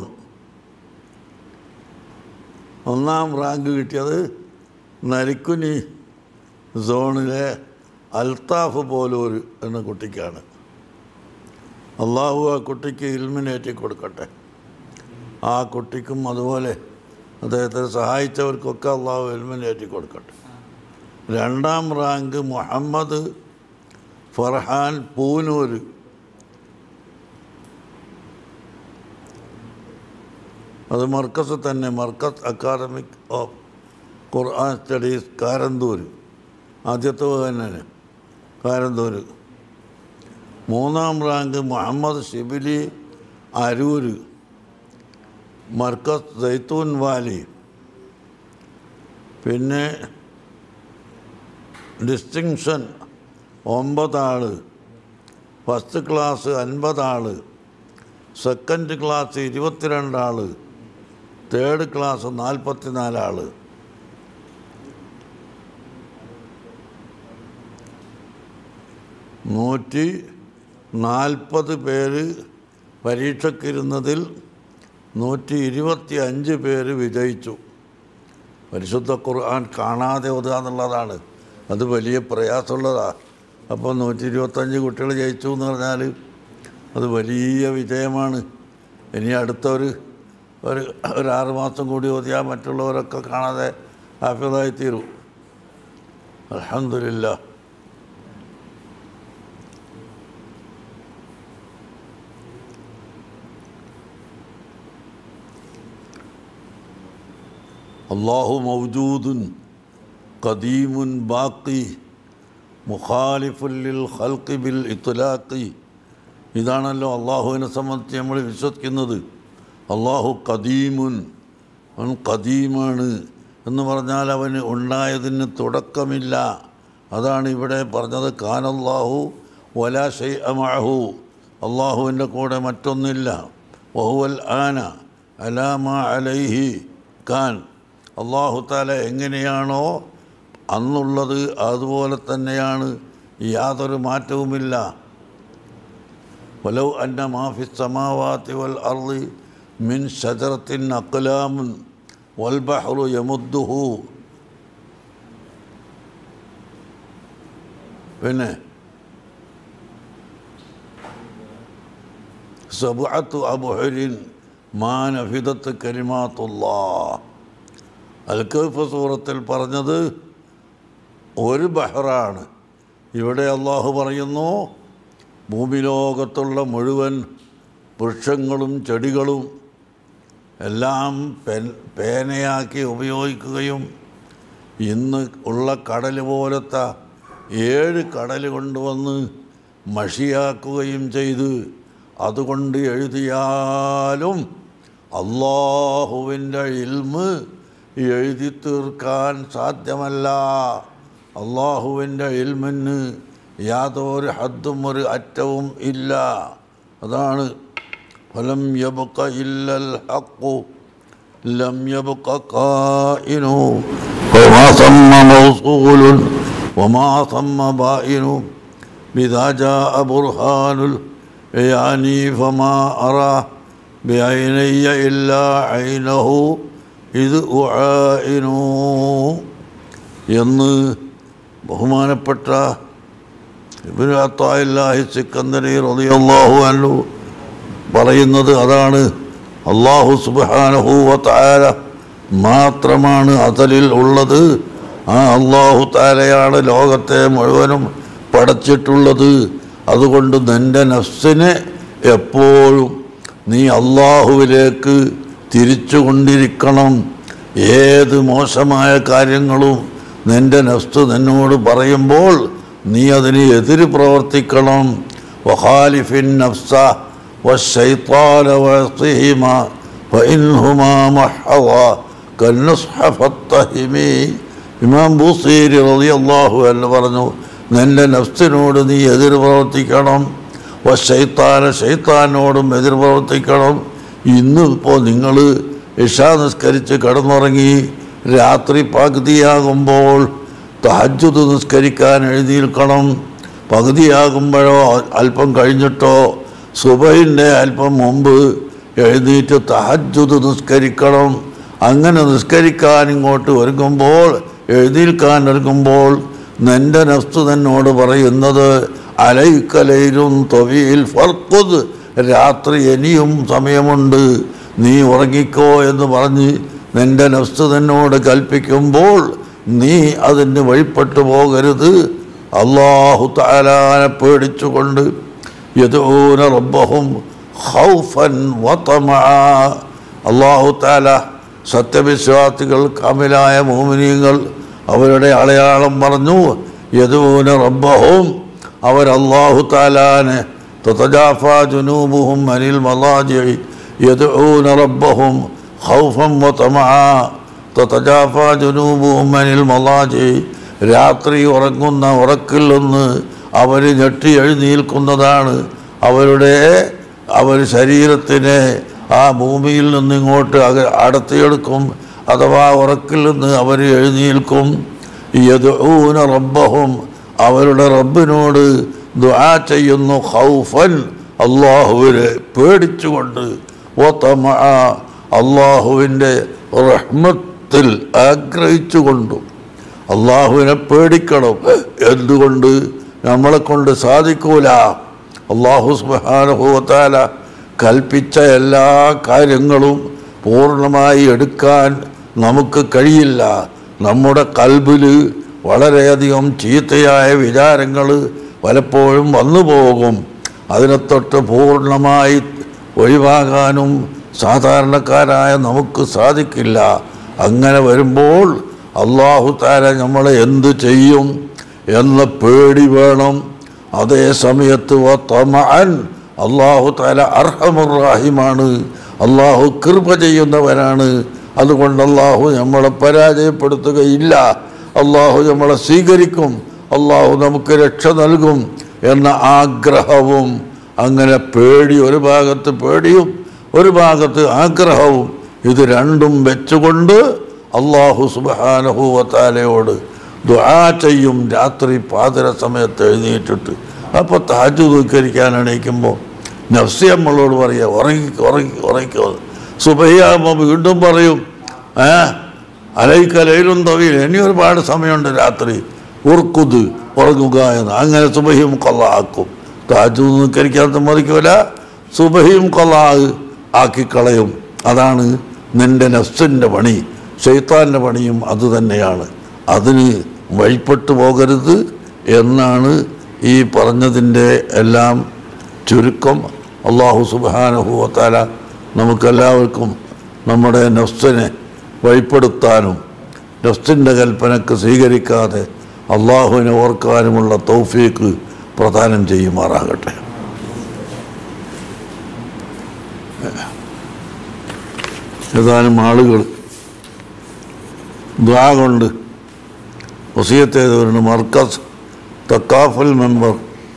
ഒന്നാം റാങ്ക് കിട്ടിയത് നരിക്കുനി സോണിലെ അൽത്താഫ് പോലൂർ എന്ന കുട്ടിക്കാണ് അള്ളാഹു ആ കുട്ടിക്ക് ഇൽമിനേറ്റി കൊടുക്കട്ടെ ആ കുട്ടിക്കും അതുപോലെ അദ്ദേഹത്തെ സഹായിച്ചവർക്കൊക്കെ അള്ളാഹു ഇൽമിനേറ്റി കൊടുക്കട്ടെ രണ്ടാം റാങ്ക് മുഹമ്മദ് ഫർഹാൻ പൂനൂർ അത് മർക്കസ് തന്നെ Markaz academic of Quran studies Karanthur ആദ്യത്തെ തന്നെ കാരന്തൂർ മൂന്നാം റാങ്ക് മുഹമ്മദ് ഷിബിലി അരൂർ മർക്കസ് സൈത്തൂൻ വാലി പിന്നെ ഡിസ്റ്റിങ്ഷൻ ഒമ്പതാൾ ഫസ്റ്റ് ക്ലാസ് അൻപതാൾ സെക്കൻഡ് ക്ലാസ് ഇരുപത്തിരണ്ടാൾ തേർഡ് ക്ലാസ് നാൽപ്പത്തിനാലാൾ നൂറ്റി നാൽപ്പത് പേര് പരീക്ഷയ്ക്കിരുന്നതിൽ നൂറ്റി ഇരുപത്തി അഞ്ച് പേര് വിജയിച്ചു പരിശുദ്ധ ഖുർആൻ കാണാതെ ഓതുക എന്നുള്ളതാണ് അത് വലിയ പ്രയാസമുള്ളതാണ് അപ്പോൾ നൂറ്റി ഇരുപത്തഞ്ച് കുട്ടികൾ ജയിച്ചു എന്ന് പറഞ്ഞാൽ അത് വലിയ വിജയമാണ് ഇനി അടുത്തൊരു ഒരു ഒരു ആറ് മാസം കൂടി ഓതിയാൽ മറ്റുള്ളവരൊക്കെ കാണാതെ ഹാഫിളായി തീരും അലഹമില്ല അള്ളാഹു മൗജൂദുൻ ഖദീമുൻ ബാക്കി മുഖാലിഫുല്ലിൽ ഖൽഖി ബിൽ ഇത്ലാഖി ഇതാണല്ലോ അള്ളാഹുവിനെ സംബന്ധിച്ച് നമ്മൾ വിശ്വസിക്കുന്നത് അള്ളാഹു ഖദീമുൻ അവൻ ഖദീമാണ് എന്ന് പറഞ്ഞാൽ അവന് ഉണ്ടായതിന് തുടക്കമില്ല അതാണ് ഇവിടെ പറഞ്ഞത് ഖാനല്ലാഹു വല ഷൈ അമാഹു അള്ളാഹുവിൻ്റെ കൂടെ മറ്റൊന്നില്ല വഹുവൽ ആന അലാമ അലൈഹി ഖാൻ അള്ളാഹു താല എങ്ങനെയാണോ അന്നുള്ളത് അതുപോലെ തന്നെയാണ് യാതൊരു മാറ്റവുമില്ല വലൗ അന്ന മാഫി സമാവാത്തി വൽ അർളി മിൻ ഷജറത്തിൻ അക്ലാമുൻ വൽ ബഹ്റു യമുദ്ദുഹു പിന്നെ സബഅത്തു അബ്ഹുരിൻ മാ നഫിദത്ത് കലിമാത്തുല്ലാഹ് അൽ കഹ്ഫ് സൂറത്തിൽ പറഞ്ഞത് ഒരു ബഹ്റാണ് ഇവിടെ അള്ളാഹു പറയുന്നു ഭൂമിലോകത്തുള്ള മുഴുവൻ വൃക്ഷങ്ങളും ചെടികളും എല്ലാം പെൻ പേനയാക്കി ഉപയോഗിക്കുകയും ഇന്ന് ഉള്ള കടൽ പോലത്തെ ഏഴ് കടൽ കൊണ്ടുവന്ന് മഷിയാക്കുകയും ചെയ്ത് അതുകൊണ്ട് എഴുതിയാലും അള്ളാഹുവിൻ്റെ ഇൽമ് എഴുതി തീർക്കാൻ സാധ്യമല്ല അള്ളാഹുവിൻ്റെ ഇൽമിന് യാതൊരു ഹദ്ദും ഒരു അറ്റവും ഇല്ല അതാണ് ഫലം യബുക്ക ഇല്ലൽ ഹക്കു ലം യബുക്ക കായിനു وما ثم موصول وما ثم بائن بذا جاء برهان يعني فما أرى بعيني إلا عينه ഇത് ഉആഇനു എന്ന് ബഹുമാനപ്പെട്ട ഇബ്നു അത്തായില്ലാഹി സിക്കന്ദരി റളിയല്ലാഹു അൻഹു പറയുന്നത് അതാണ് അള്ളാഹു സുബ്ഹാനഹു വതആല മാത്രമാണ് അസലിൽ ഉള്ളത് ആ അള്ളാഹു താലയാണ് ലോകത്തെ മുഴുവനും പടച്ചിട്ടുള്ളത് അതുകൊണ്ട് നിൻ്റെ നഫ്സിനെ എപ്പോഴും നീ അള്ളാഹുവിലേക്ക് തിരിച്ചു കൊണ്ടിരിക്കണം ഏത് മോശമായ കാര്യങ്ങളും നിൻ്റെ നഫ്സ് നിന്നോട് പറയുമ്പോൾ നീ അതിന് എതിര് പ്രവർത്തിക്കണം വഹാലിഫിൻ നഫ്സ والشيطان وعصيهما فإنهما محضا كالنصح فاتهمي ഇമാം ബൂസീരി റളിയല്ലാഹു എന്ന് പറഞ്ഞു നിൻ്റെ നഫ്സിനോട് നീ എതിര് പ്രവർത്തിക്കണം വശൈത്താന ശൈത്താനോടും എതിർ പ്രവർത്തിക്കണം ഇന്നിപ്പോൾ നിങ്ങൾ ഇഷാ നിസ്കരിച്ച് കിടന്നുറങ്ങി രാത്രി പകുതിയാകുമ്പോൾ തഹജ്ജുദ് നിസ്കരിക്കാൻ എഴുതിയിരിക്കണം പകുതിയാകുമ്പോഴോ അല്പം കഴിഞ്ഞിട്ടോ സുബൈൻ്റെ അല്പം മുമ്പ് എഴുന്നേറ്റ് തഹജ്ജുദ് നിസ്കരിക്കണം അങ്ങനെ നിസ്കരിക്കാൻ ഇങ്ങോട്ട് ഒരുങ്ങുമ്പോൾ എഴുന്നേൽക്കാൻ ഒരുങ്ങുമ്പോൾ നിൻ്റെ നഫ്സ് തന്നോട് പറയുന്നത് അലൈക്കലയിലും തൊവിയിൽ ഫർക്കുത് രാത്രി ഇനിയും സമയമുണ്ട് നീ ഉറങ്ങിക്കോ എന്ന് പറഞ്ഞ് നിൻ്റെ നഫ്സ് തന്നോട് കൽപ്പിക്കുമ്പോൾ നീ അതിന് വഴിപ്പെട്ടു പോകരുത് അള്ളാഹു താലാനെ പേടിച്ചുകൊണ്ട് യദൂന റബ്ബഹും ഖൗഫൻ വതമഅ അള്ളാഹു താല സത്യവിശ്വാസികൾ കമിലായ മോമിനിയങ്ങൾ അവരുടെ അടയാളം പറഞ്ഞു യദൂന റബ്ബഹും അവർ അള്ളാഹു താലാനെ تتجافى جنوبهم عن المضاجع يدعون ربهم خوفا وطمعا تتجافى جنوبهم عن المضاجع രാത്രി ഉറങ്ങുന്ന ഉറക്കിൽ നിന്ന് അവർ ഞെട്ടി എഴുന്നേൽക്കുന്നതാണ് അവരുടെ അവർ ശരീരത്തിനെ ആ ഭൂമിയിൽ നിന്ന് ഇങ്ങോട്ട് അക അടത്തിയെടുക്കും അഥവാ ഉറക്കിൽ നിന്ന് അവർ എഴുന്നേൽക്കും യദൂന റബ്ബഹും അവരുടെ റബ്ബിനോട് ദുആ ചെയ്യുന്നു ഖൗഫൻ അള്ളാഹുവിനെ പേടിച്ചുകൊണ്ട് ഓത്തമ അള്ളാഹുവിൻ്റെ റഹ്മത്തിൽ ആഗ്രഹിച്ചുകൊണ്ടും അള്ളാഹുവിനെ പേടിക്കണം എന്തുകൊണ്ട് നമ്മളെ കൊണ്ട് സാധിക്കൂല അള്ളാഹു സുബാനുഭവത്താല കൽപ്പിച്ച എല്ലാ കാര്യങ്ങളും പൂർണ്ണമായി എടുക്കാൻ നമുക്ക് കഴിയില്ല നമ്മുടെ കൽബിൽ വളരെയധികം ചീത്തയായ വിചാരങ്ങൾ പലപ്പോഴും വന്നു പോകും അതിനെ തൊട്ട് പൂർണ്ണമായി ഒഴിവാകാനും സാധാരണക്കാരായ നമുക്ക് സാധിക്കില്ല അങ്ങനെ വരുമ്പോൾ അള്ളാഹു താല നമ്മളെ എന്തു ചെയ്യും എന്ന പേടി വേണം അതേ സമയത്ത് തമഅൻ അള്ളാഹു താല അർഹമുറാഹിമാണ് അള്ളാഹു കൃപ ചെയ്യുന്നവനാണ് അതുകൊണ്ട് അള്ളാഹു നമ്മളെ പരാജയപ്പെടുത്തുകയില്ല അള്ളാഹു നമ്മളെ സ്വീകരിക്കും അള്ളാഹു നമുക്ക് രക്ഷ നൽകും എന്ന ആഗ്രഹവും അങ്ങനെ പേടി ഒരു ഭാഗത്ത് പേടിയും ഒരു ഭാഗത്ത് ആഗ്രഹവും ഇത് രണ്ടും വെച്ചുകൊണ്ട് അള്ളാഹു സുബാനഹൂവത്താലയോട് ദുആ ചെയ്യും രാത്രി പാതിര സമയത്ത് എഴുന്നേറ്റിട്ട് അപ്പോൾ താജു ദുഃഖരിക്കാൻ എണീക്കുമ്പോൾ നഫ്സി നമ്മളോട് പറയുക ഉറങ്ങി ഉറങ്ങി ഉറങ്ങിക്കോ സുബഹിയാകുമ്പോൾ വീണ്ടും പറയും ഏ അലൈക്കലയിലും തവിയിൽ ഇനി ഒരുപാട് സമയമുണ്ട് രാത്രി ഉറക്കുത് ഉറങ്ങുക എന്ന് അങ്ങനെ സുബഹിയും കൊള്ളാക്കും താജു നിൽക്കരിക്കാത്ത മതിക്കൂല സുബഹിയും കൊള്ളാ ആക്കിക്കളയും അതാണ് നിന്റെ നഫ്സിൻ്റെ പണി ഷെയ്ത്താൻ്റെ പണിയും അതുതന്നെയാണ് അതിന് വഴിപ്പെട്ടു പോകരുത് എന്നാണ് ഈ പറഞ്ഞതിൻ്റെ എല്ലാം ചുരുക്കം അള്ളാഹു സുബാനുഭവത്താല നമുക്കെല്ലാവർക്കും നമ്മുടെ നഫ്സിനെ വഴിപ്പെടുത്താനും നഫ്സിൻ്റെ കൽപ്പനക്ക് സ്വീകരിക്കാതെ അള്ളാഹുവിനെ ഓർക്കാനുമുള്ള തൗഫീക്ക് പ്രദാനം ചെയ്യുമാറാകട്ടെ ഏതാനും ആളുകൾ ദ്വാ കൊണ്ട് വസീയത്ത് ചെയ്തവരുണ്ട് മർക്കസ് തക്കാഫൽ മെമ്പർ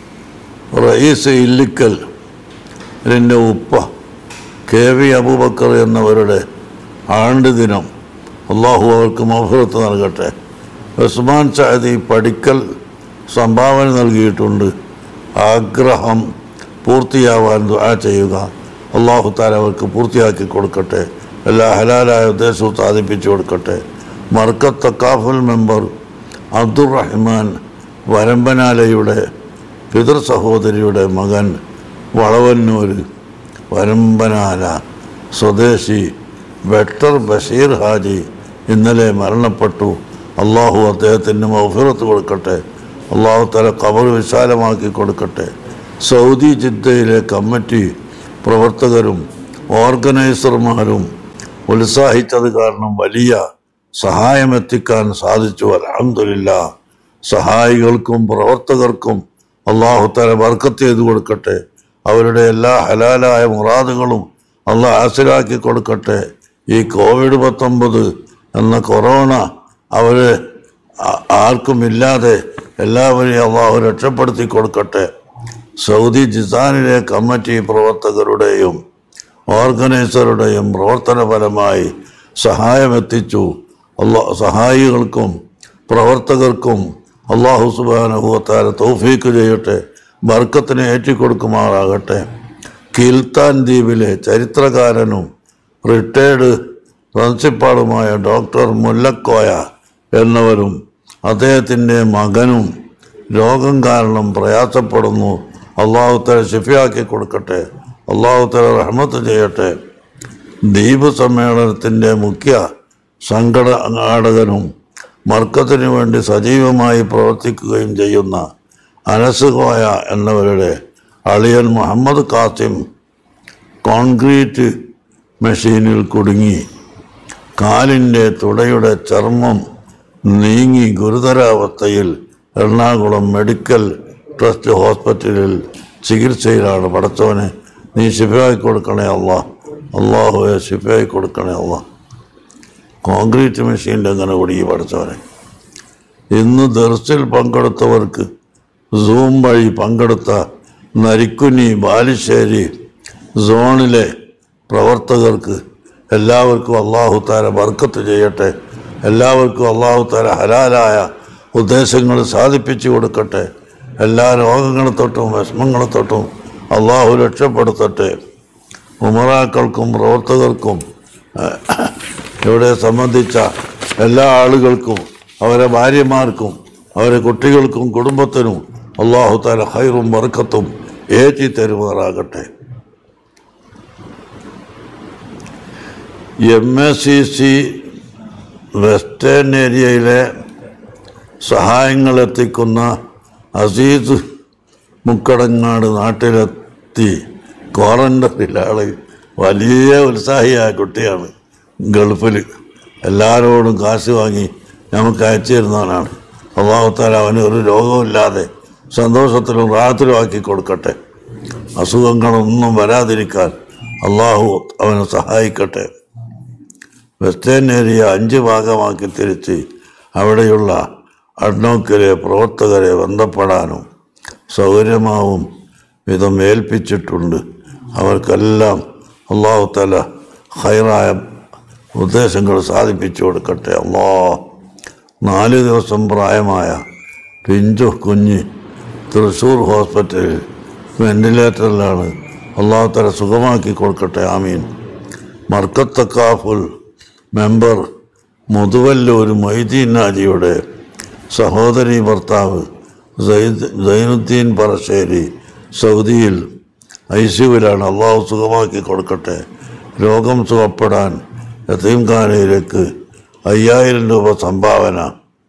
റയീസ് ഇല്ലിക്കൽ എൻ്റെ ഉപ്പ കെ വി അബൂബക്കർ എന്നവരുടെ ആണ്ട് ദിനം അള്ളാഹു അവർക്ക് മഫറത്ത് നൽകട്ടെ ഉസ്മാൻ സാദി പഠിക്കൽ സംഭാവന നൽകിയിട്ടുണ്ട് ആഗ്രഹം പൂർത്തിയാവാൻ ദുആ ചെയ്യുക അള്ളാഹു താല അവർക്ക് പൂർത്തിയാക്കി കൊടുക്കട്ടെ എല്ലാ ഹലാലായ ഉദ്ദേശവും സാധിപ്പിച്ചു കൊടുക്കട്ടെ മർക്കത്ത് തക്കാഫുൽ മെമ്പർ അബ്ദുറഹ്മാൻ വരമ്പനാലയുടെ പിതൃ സഹോദരിയുടെ മകൻ വളവന്നൂർ വരമ്പനാല സ്വദേശി വെക്ടർ ബഷീർ ഹാജി ഇന്നലെ മരണപ്പെട്ടു അള്ളാഹു അദ്ദേഹത്തിന് മൗഫിറത്ത് കൊടുക്കട്ടെ അള്ളാഹു തല കബർ വിശാലമാക്കി കൊടുക്കട്ടെ സൗദി ജിദ്ദയിലെ കമ്മിറ്റി പ്രവർത്തകരും ഓർഗനൈസർമാരും ഉത്സാഹിച്ചത് കാരണം വലിയ സഹായമെത്തിക്കാൻ സാധിച്ചു അലഹമില്ല സഹായികൾക്കും പ്രവർത്തകർക്കും അള്ളാഹു തല വർക്കത്ത് ചെയ്തു കൊടുക്കട്ടെ അവരുടെ എല്ലാ ഹലാലായ മുറാദുകളും അള്ളാഹ് ഹാസിലാക്കി കൊടുക്കട്ടെ ഈ കോവിഡ് പത്തൊമ്പത് എന്ന കൊറോണ അവരെ ആ- ആർക്കും ഇല്ലാതെ എല്ലാവരെയും അള്ളാഹു രക്ഷപ്പെടുത്തി കൊടുക്കട്ടെ സൗദി ജിസാനിലെ കമ്മിറ്റി പ്രവർത്തകരുടെയും ഓർഗനൈസറുടെയും പ്രവർത്തനപരമായി സഹായമെത്തിച്ചു അള്ളാ സഹായികൾക്കും പ്രവർത്തകർക്കും അള്ളാഹു സുബാനുഭവത്താല തൗഫീക്ക് ചെയ്യട്ടെ ബർക്കത്തിനെ ഏറ്റിക്കൊടുക്കുമാറാകട്ടെ കിൽത്താൻ ദ്വീപിലെ ചരിത്രകാരനും റിട്ടയർഡ് പ്രിൻസിപ്പാളുമായ ഡോക്ടർ മുല്ലക്കോയ എന്നവരും അദ്ദേഹത്തിൻ്റെ മകനും രോഗം കാരണം പ്രയാസപ്പെടുന്നു അള്ളാഹുത്തല ഷിഫിയാക്കി കൊടുക്കട്ടെ അള്ളാഹുത്തല റഹ്മത്ത് ചെയ്യട്ടെ ദ്വീപ് സമ്മേളനത്തിൻ്റെ മുഖ്യ സംഘടനാടകനും മർക്കത്തിന് വേണ്ടി സജീവമായി പ്രവർത്തിക്കുകയും ചെയ്യുന്ന അനസ് കോയ എന്നവരുടെ അളിയൻ മുഹമ്മദ് കാസിം കോൺക്രീറ്റ് മെഷീനിൽ കുടുങ്ങി കാലിൻ്റെ തുടയുടെ ചർമ്മം നീങ്ങി ഗുരുതരാവസ്ഥയിൽ എറണാകുളം മെഡിക്കൽ ട്രസ്റ്റ് ഹോസ്പിറ്റലിൽ ചികിത്സയിലാണ് പടച്ചവനെ നീ ശിഫയായി കൊടുക്കണേ അല്ല അള്ളാഹുവെ ശിഫയായി കൊടുക്കണേ അല്ല കോൺക്രീറ്റ് മെഷീൻ്റെ അങ്ങനെ കുടുങ്ങി പഠിച്ചവനെ ഇന്ന് ദർസിൽ പങ്കെടുത്തവർക്ക് സൂം വഴി പങ്കെടുത്ത നരിക്കുനി ബാലുശ്ശേരി സോണിലെ പ്രവർത്തകർക്ക് എല്ലാവർക്കും അള്ളാഹു താര ബർക്കത്ത് ചെയ്യട്ടെ എല്ലാവർക്കും അള്ളാഹു താര ഹലാലായ ഉദ്ദേശങ്ങൾ സാധിപ്പിച്ചു കൊടുക്കട്ടെ എല്ലാ രോഗങ്ങളെ തൊട്ടും വിഷമങ്ങളെ തൊട്ടും അള്ളാഹു രക്ഷപ്പെടുത്തട്ടെ ഉമറാക്കൾക്കും പ്രവർത്തകർക്കും ഏഹ്, ഇവിടെ സംബന്ധിച്ച എല്ലാ ആളുകൾക്കും അവരെ ഭാര്യമാർക്കും അവരെ കുട്ടികൾക്കും കുടുംബത്തിനും അള്ളാഹു താല ഹൈറും ബർക്കത്തും ഏറ്റി തരുമാറാകട്ടെ M S C C western ഏരിയയിലെ സഹായങ്ങൾ എത്തിക്കുന്ന അസീസ് മുക്കടങ്ങാട് നാട്ടിലെത്തി ക്വാറന്റൈനിലാള് വലിയ ഉത്സാഹിയായ കുട്ടിയാണ് ഗൾഫിൽ എല്ലാവരോടും കാശ് വാങ്ങി നമുക്ക് അയച്ചു തരുന്നവനാണ് അള്ളാഹുത്താല അവന് ഒരു രോഗമില്ലാതെ സന്തോഷത്തിലും റാത്തിലും ആക്കി കൊടുക്കട്ടെ അസുഖങ്ങളൊന്നും വരാതിരിക്കാൻ അള്ളാഹു അവനെ സഹായിക്കട്ടെ വെസ്റ്റേൺ ഏരിയ അഞ്ച് ഭാഗമാക്കി തിരിച്ച് അവിടെയുള്ള അഡ്നോക്കിലെ പ്രവർത്തകരെ ബന്ധപ്പെടാനും സൗകര്യമാവും വിധം ഏൽപ്പിച്ചിട്ടുണ്ട് അവർക്കെല്ലാം അള്ളാഹു തല ഹൈറായ ഉദ്ദേശങ്ങൾ സാധിപ്പിച്ചു കൊടുക്കട്ടെ അള്ളാ നാല് ദിവസം പ്രായമായ പിഞ്ചു കുഞ്ഞ് തൃശ്ശൂർ ഹോസ്പിറ്റലിൽ വെന്റിലേറ്ററിലാണ് അള്ളാഹു തല സുഖമാക്കി കൊടുക്കട്ടെ ആമീൻ മർക്കത്തക്കാഫുൽ മെമ്പർ മുതുവല്ലൂർ മൊയ്തീൻ നാജിയുടെ സഹോദരി ഭർത്താവ് സൈദ് സൈനുദ്ദീൻ പറശ്ശേരി സൗദിയിൽ ഐ സിയുവിലാണ് അള്ളാഹു സുഖമാക്കി കൊടുക്കട്ടെ രോഗം സുഖപ്പെടാൻ യത്തീംഖാനയിലേക്ക് അയ്യായിരം രൂപ സംഭാവന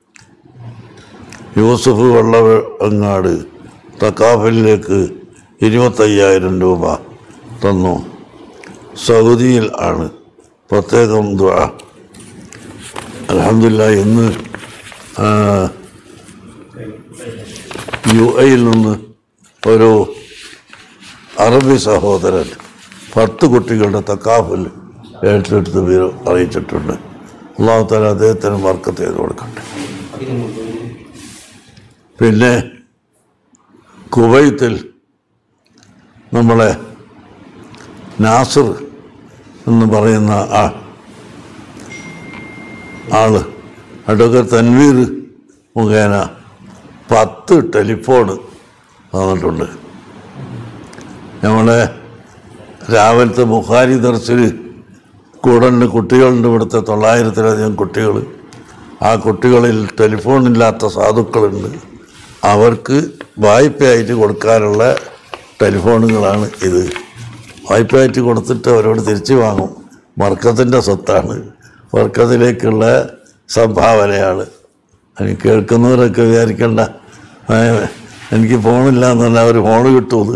യൂസഫ് വെള്ളങ്ങാട് തക്കാഫിലേക്ക് ഇരുപത്തയ്യായിരം രൂപ തന്നു സൗദിയിൽ ആണ് പ്രത്യേകം ദുആ അലഹമില്ല ഇന്ന് ആ, യു എയിൽ നിന്ന് ഒരു അറബി സഹോദരൻ പത്ത് കുട്ടികളുടെ തക്കാഫിൽ ഏറ്റെടുത്ത് വിവരം അറിയിച്ചിട്ടുണ്ട് അള്ളാഹു താല അദ്ദേഹത്തിന് വർക്കത്ത് ചെയ്ത് കൊടുക്കട്ടെ പിന്നെ കുവൈത്തിൽ നമ്മളെ നാസർ എന്ന് പറയുന്ന ആ ആള് അഡ്വക്കേറ്റ് തൻവീർ മുഖേന പത്ത് ടെലിഫോണ് വന്നിട്ടുണ്ട് നമ്മളെ രാവിലത്തെ ബുഖാരി ദർശിൽ കൂടണ്ട് കുട്ടികളുണ്ട് ഇവിടുത്തെ തൊള്ളായിരത്തിലധികം കുട്ടികൾ ആ കുട്ടികളിൽ ടെലിഫോണില്ലാത്ത സാധുക്കളുണ്ട് അവർക്ക് വായ്പയായിട്ട് കൊടുക്കാനുള്ള ടെലിഫോണുകളാണ് ഇത് വായ്പയായിട്ട് കൊടുത്തിട്ട് അവരോട് തിരിച്ചു വാങ്ങും വർക്കത്തിൻ്റെ സ്വത്താണ് വർക്കത്തിലേക്കുള്ള സംഭാവനയാണ് അതിന് കേൾക്കുന്നവരൊക്കെ വിചാരിക്കണ്ട "ഏ, എനിക്ക് ഫോണില്ല എന്ന് പറഞ്ഞാൽ അവർ ഫോണ് കിട്ടുമെന്ന്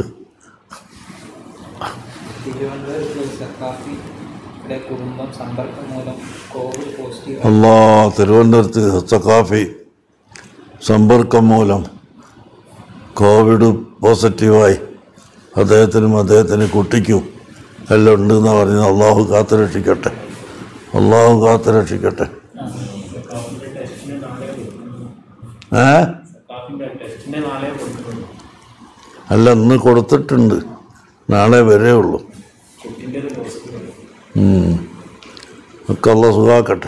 തിരുവനന്തപുരത്ത് സക്കാഫിയുടെ കുടുംബം സമ്പർക്കം മൂലം കോവിഡ് പോസിറ്റീവ് അല്ലാ തിരുവനന്തപുരത്ത് സക്കാഫി സമ്പർക്കം മൂലം കോവിഡ് പോസിറ്റീവായി അദ്ദേഹത്തിനും അദ്ദേഹത്തിന് കുട്ടിക്കും എല്ലാം ഉണ്ടെന്ന് പറഞ്ഞ് അള്ളാഹു കാത്തു രക്ഷിക്കട്ടെ അള്ളാഹു കാത്തു രക്ഷിക്കട്ടെ സക്കാഫിന്റെ ടെസ്റ്റിന് നാളെ കൊടുക്കുന്നു ഏ സക്കാഫിന്റെ ടെസ്റ്റിന് നാളെ കൊടുക്കുന്നുള്ളൂ അല്ല ഇന്ന് കൊടുത്തിട്ടുണ്ട് നാളെ വരേ ഉള്ളൂ കുട്ടിൻ്റെ ഒരു പോസിറ്റീവ് ഉം. ഒക്കെ അള്ള സുഖാക്കട്ടെ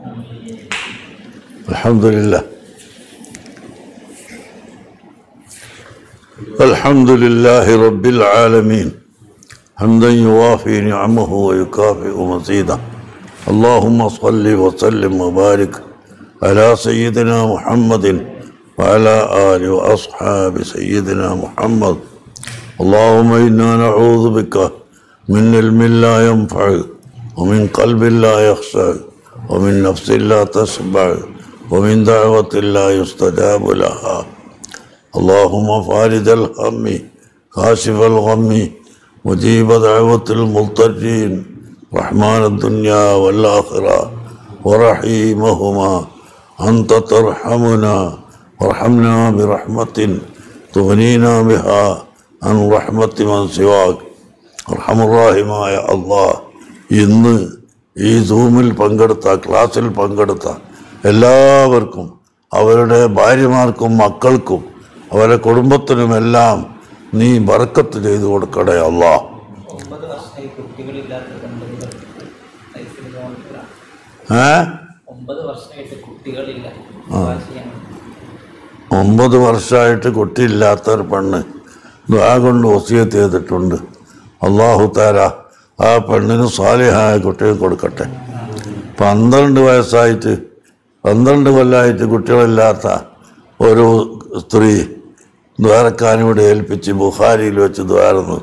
അലഹമില്ല الحمد لله رب العالمين حمدا يوافي نعمه ويكافئ مزيده اللهم صل وسلم وبارك على سيدنا محمد وعلى آل وأصحاب سيدنا محمد اللهم إنا نعوذ بك من علم لا ينفع ومن قلب لا يخشع ومن نفس لا تشبع ومن دعوة لا يستجاب لها اللهم فارج الهم كاشف الغم مجيب دعوة المضطرين رحمن الدنيا والآخرة ورحيمهما أنت ترحمنا وارحمنا برحمة تغنينا بها عن رحمة من سواك അർഹമുറാഹിമായ അള്ളാഹ് ഇന്ന് ഈ സൂമിൽ പങ്കെടുത്ത ക്ലാസ്സിൽ പങ്കെടുത്ത എല്ലാവർക്കും അവരുടെ ഭാര്യമാർക്കും മക്കൾക്കും അവരുടെ കുടുംബത്തിനുമെല്ലാം നീ ബറക്കത്ത് ചെയ്തു കൊടുക്കണേ അള്ളാഹ് ഒമ്പത് വർഷമായി വർഷമായി കുട്ടികളില്ലാത്ത ദമ്പതികൾ ലൈഫിൽ മോണിറ്റർ ഏ ഒമ്പത് വർഷമായിട്ട് കുട്ടികളില്ല ആ. വാശിയാണ് ഒമ്പത് വർഷമായിട്ട് കുട്ടിയില്ലാത്തൊരു പെണ്ണ് ദ്വാ കൊണ്ട് വസിയത്ത് ചെയ്തിട്ടുണ്ട് അള്ളാഹു താര ആ പെണ്ണിന് സ്വാലിഹായ കുട്ടിയെ കൊടുക്കട്ടെ പന്ത്രണ്ട് വയസ്സായിട്ട് പന്ത്രണ്ട് കൊല്ലമായിട്ട് കുട്ടികളില്ലാത്ത ഒരു സ്ത്രീ ദ്വാരക്കാനിവിടെ ഏൽപ്പിച്ച് ബുഹാരിയിൽ വെച്ച് ദ്വാരന്നു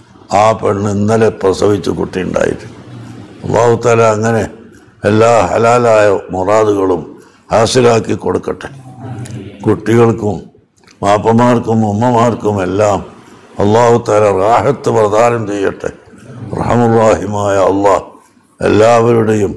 ആ പെണ്ണ് ഇന്നലെ പ്രസവിച്ച് കുട്ടി ഉണ്ടായിട്ട് അള്ളാഹു താല അങ്ങനെ എല്ലാ ഹലാലായ മുറാദുകളും ഹാസിലാക്കി കൊടുക്കട്ടെ കുട്ടികൾക്കും മാപ്പമാർക്കും ഉമ്മമാർക്കും എല്ലാം അള്ളാഹു താല റാഹത്ത് പ്രദാനം ചെയ്യട്ടെ റഹമുറാഹിമായ അള്ളാഹ് എല്ലാവരുടെയും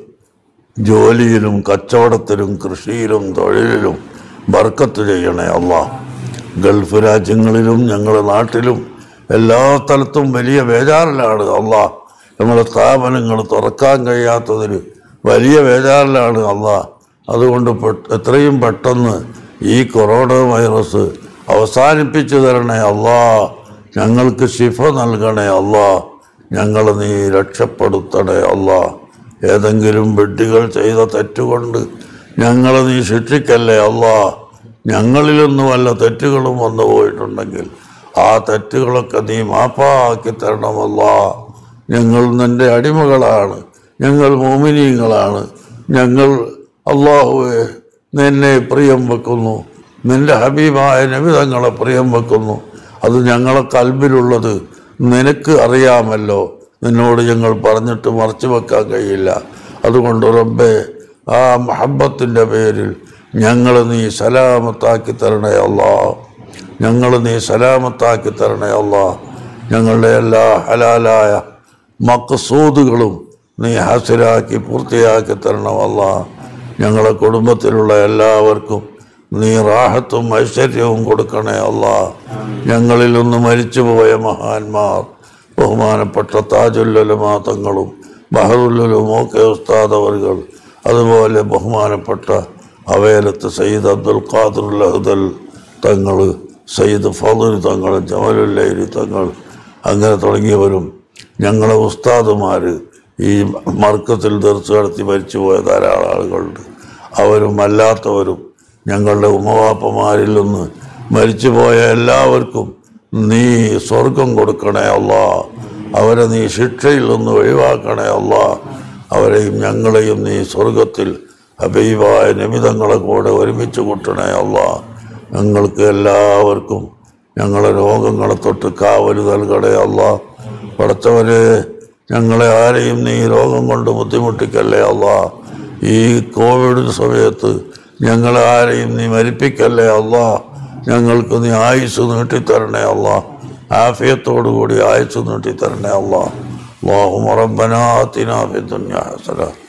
ജോലിയിലും കച്ചവടത്തിലും കൃഷിയിലും തൊഴിലിലും ബർക്കത്ത് ചെയ്യണേ അള്ളാഹ് ഗൾഫ് രാജ്യങ്ങളിലും ഞങ്ങളുടെ നാട്ടിലും എല്ലാ സ്ഥലത്തും വലിയ ബേജാറിലാണ് അള്ളാഹ് നമ്മുടെ സ്ഥാപനങ്ങൾ തുറക്കാൻ കഴിയാത്തതിൽ വലിയ ബേജാറിലാണ് അള്ളാഹ് അതുകൊണ്ട് പെ- എത്രയും പെട്ടെന്ന് ഈ കൊറോണ വൈറസ് അവസാനിപ്പിച്ചു തരണേ അള്ളാ ഞങ്ങൾക്ക് ശിഫ നൽകണേ അള്ളാ ഞങ്ങൾ നീ രക്ഷപ്പെടുത്തണേ അള്ളാ ഏതെങ്കിലും ബെഡുകൾ ചെയ്ത തെറ്റുകൊണ്ട് ഞങ്ങൾ നീ ശിക്ഷിക്കല്ലേ അള്ളാ ഞങ്ങളിലൊന്നും വല്ല തെറ്റുകളും വന്നു പോയിട്ടുണ്ടെങ്കിൽ ആ തെറ്റുകളൊക്കെ നീ മാപ്പാക്കി തരണമല്ലാ ഞങ്ങൾ നിന്റെ അടിമകളാണ് ഞങ്ങൾ മോമിനീങ്ങളാണ് ഞങ്ങൾ അള്ളാഹുവെ നിന്നെ പ്രിയം വെക്കുന്നു നിന്റെ ഹബീബായ നബിതങ്ങളെ പ്രിയം വെക്കുന്നു അത് ഞങ്ങളെ കൽബിലുള്ളത് നിനക്ക് അറിയാമല്ലോ നിന്നോട് ഞങ്ങൾ പറഞ്ഞിട്ട് മറച്ചു വെക്കാൻ കഴിയില്ല അതുകൊണ്ട് റബ്ബേ ആ മഹബത്തിൻ്റെ പേരിൽ ഞങ്ങൾ നീ സലാമത്താക്കി തരണേ അല്ലാ ഞങ്ങൾ നീ സലാമത്താക്കി തരണേ അല്ലാ ഞങ്ങളുടെ എല്ലാ ഹലാലായ മക്കസൂദുകളും നീ ഹാസിലാക്കി പൂർത്തിയാക്കി തരണമല്ല ഞങ്ങളുടെ കുടുംബത്തിലുള്ള എല്ലാവർക്കും നീ റാഹത്തും ഐശ്വര്യവും കൊടുക്കണേ അല്ല ഞങ്ങളിൽ നിന്ന് മരിച്ചുപോയ മഹാന്മാർ ബഹുമാനപ്പെട്ട താജുല്ലുലമാ തങ്ങളും ബഹറുല്ലുലുമൊക്കെ ഉസ്താദ് അവർകൾ അതുപോലെ ബഹുമാനപ്പെട്ട അവേലത്ത് സയ്യിദ് അബ്ദുൽ ഖാദുർ ലഹദൽ തങ്ങൾ സയ്യിദ് ഫതുൽ തങ്ങൾ ജമലുല്ലൈരി തങ്ങൾ അങ്ങനെ തുടങ്ങിയവരും ഞങ്ങളെ ഉസ്താദുമാർ ഈ മർക്കത്തിൽ ദർസ് നടത്തി മരിച്ചുപോയ ധാരാളം ആളുകളുണ്ട് അവരും അല്ലാത്തവരും ഞങ്ങളുടെ ഉമ്മവാപ്പമാരിൽ നിന്ന് മരിച്ചുപോയ എല്ലാവർക്കും നീ സ്വർഗം കൊടുക്കണേ അല്ലാ അവരെ നീ ശിക്ഷയിൽ നിന്ന് ഒഴിവാക്കണേ അല്ലാ അവരെയും ഞങ്ങളെയും നീ സ്വർഗത്തിൽ ഹബീബായ നിമിതങ്ങളെ കൂടെ ഒരുമിച്ച് കൂട്ടണേ അല്ലാ ഞങ്ങൾക്ക് എല്ലാവർക്കും ഞങ്ങളെ രോഗങ്ങളെ തൊട്ട് കാവൽ നൽകണേ അല്ലാ പടച്ചവരെ ഞങ്ങളെ ആരെയും നീ രോഗം കൊണ്ട് ബുദ്ധിമുട്ടിക്കല്ലേ അല്ലാ ഈ കോവിഡ് സമയത്ത് ഞങ്ങളെ ആരെയും നീ മരിപ്പിക്കല്ലേ അല്ലാ ഞങ്ങൾക്ക് നീ ആയുസ് നീട്ടിത്തരണേ അല്ലാ ആഫിയത്തോടു കൂടി ആയുസ് നീട്ടിത്തരണേ അല്ലാ اللهم ربنا آتنا في الدنيا حسنة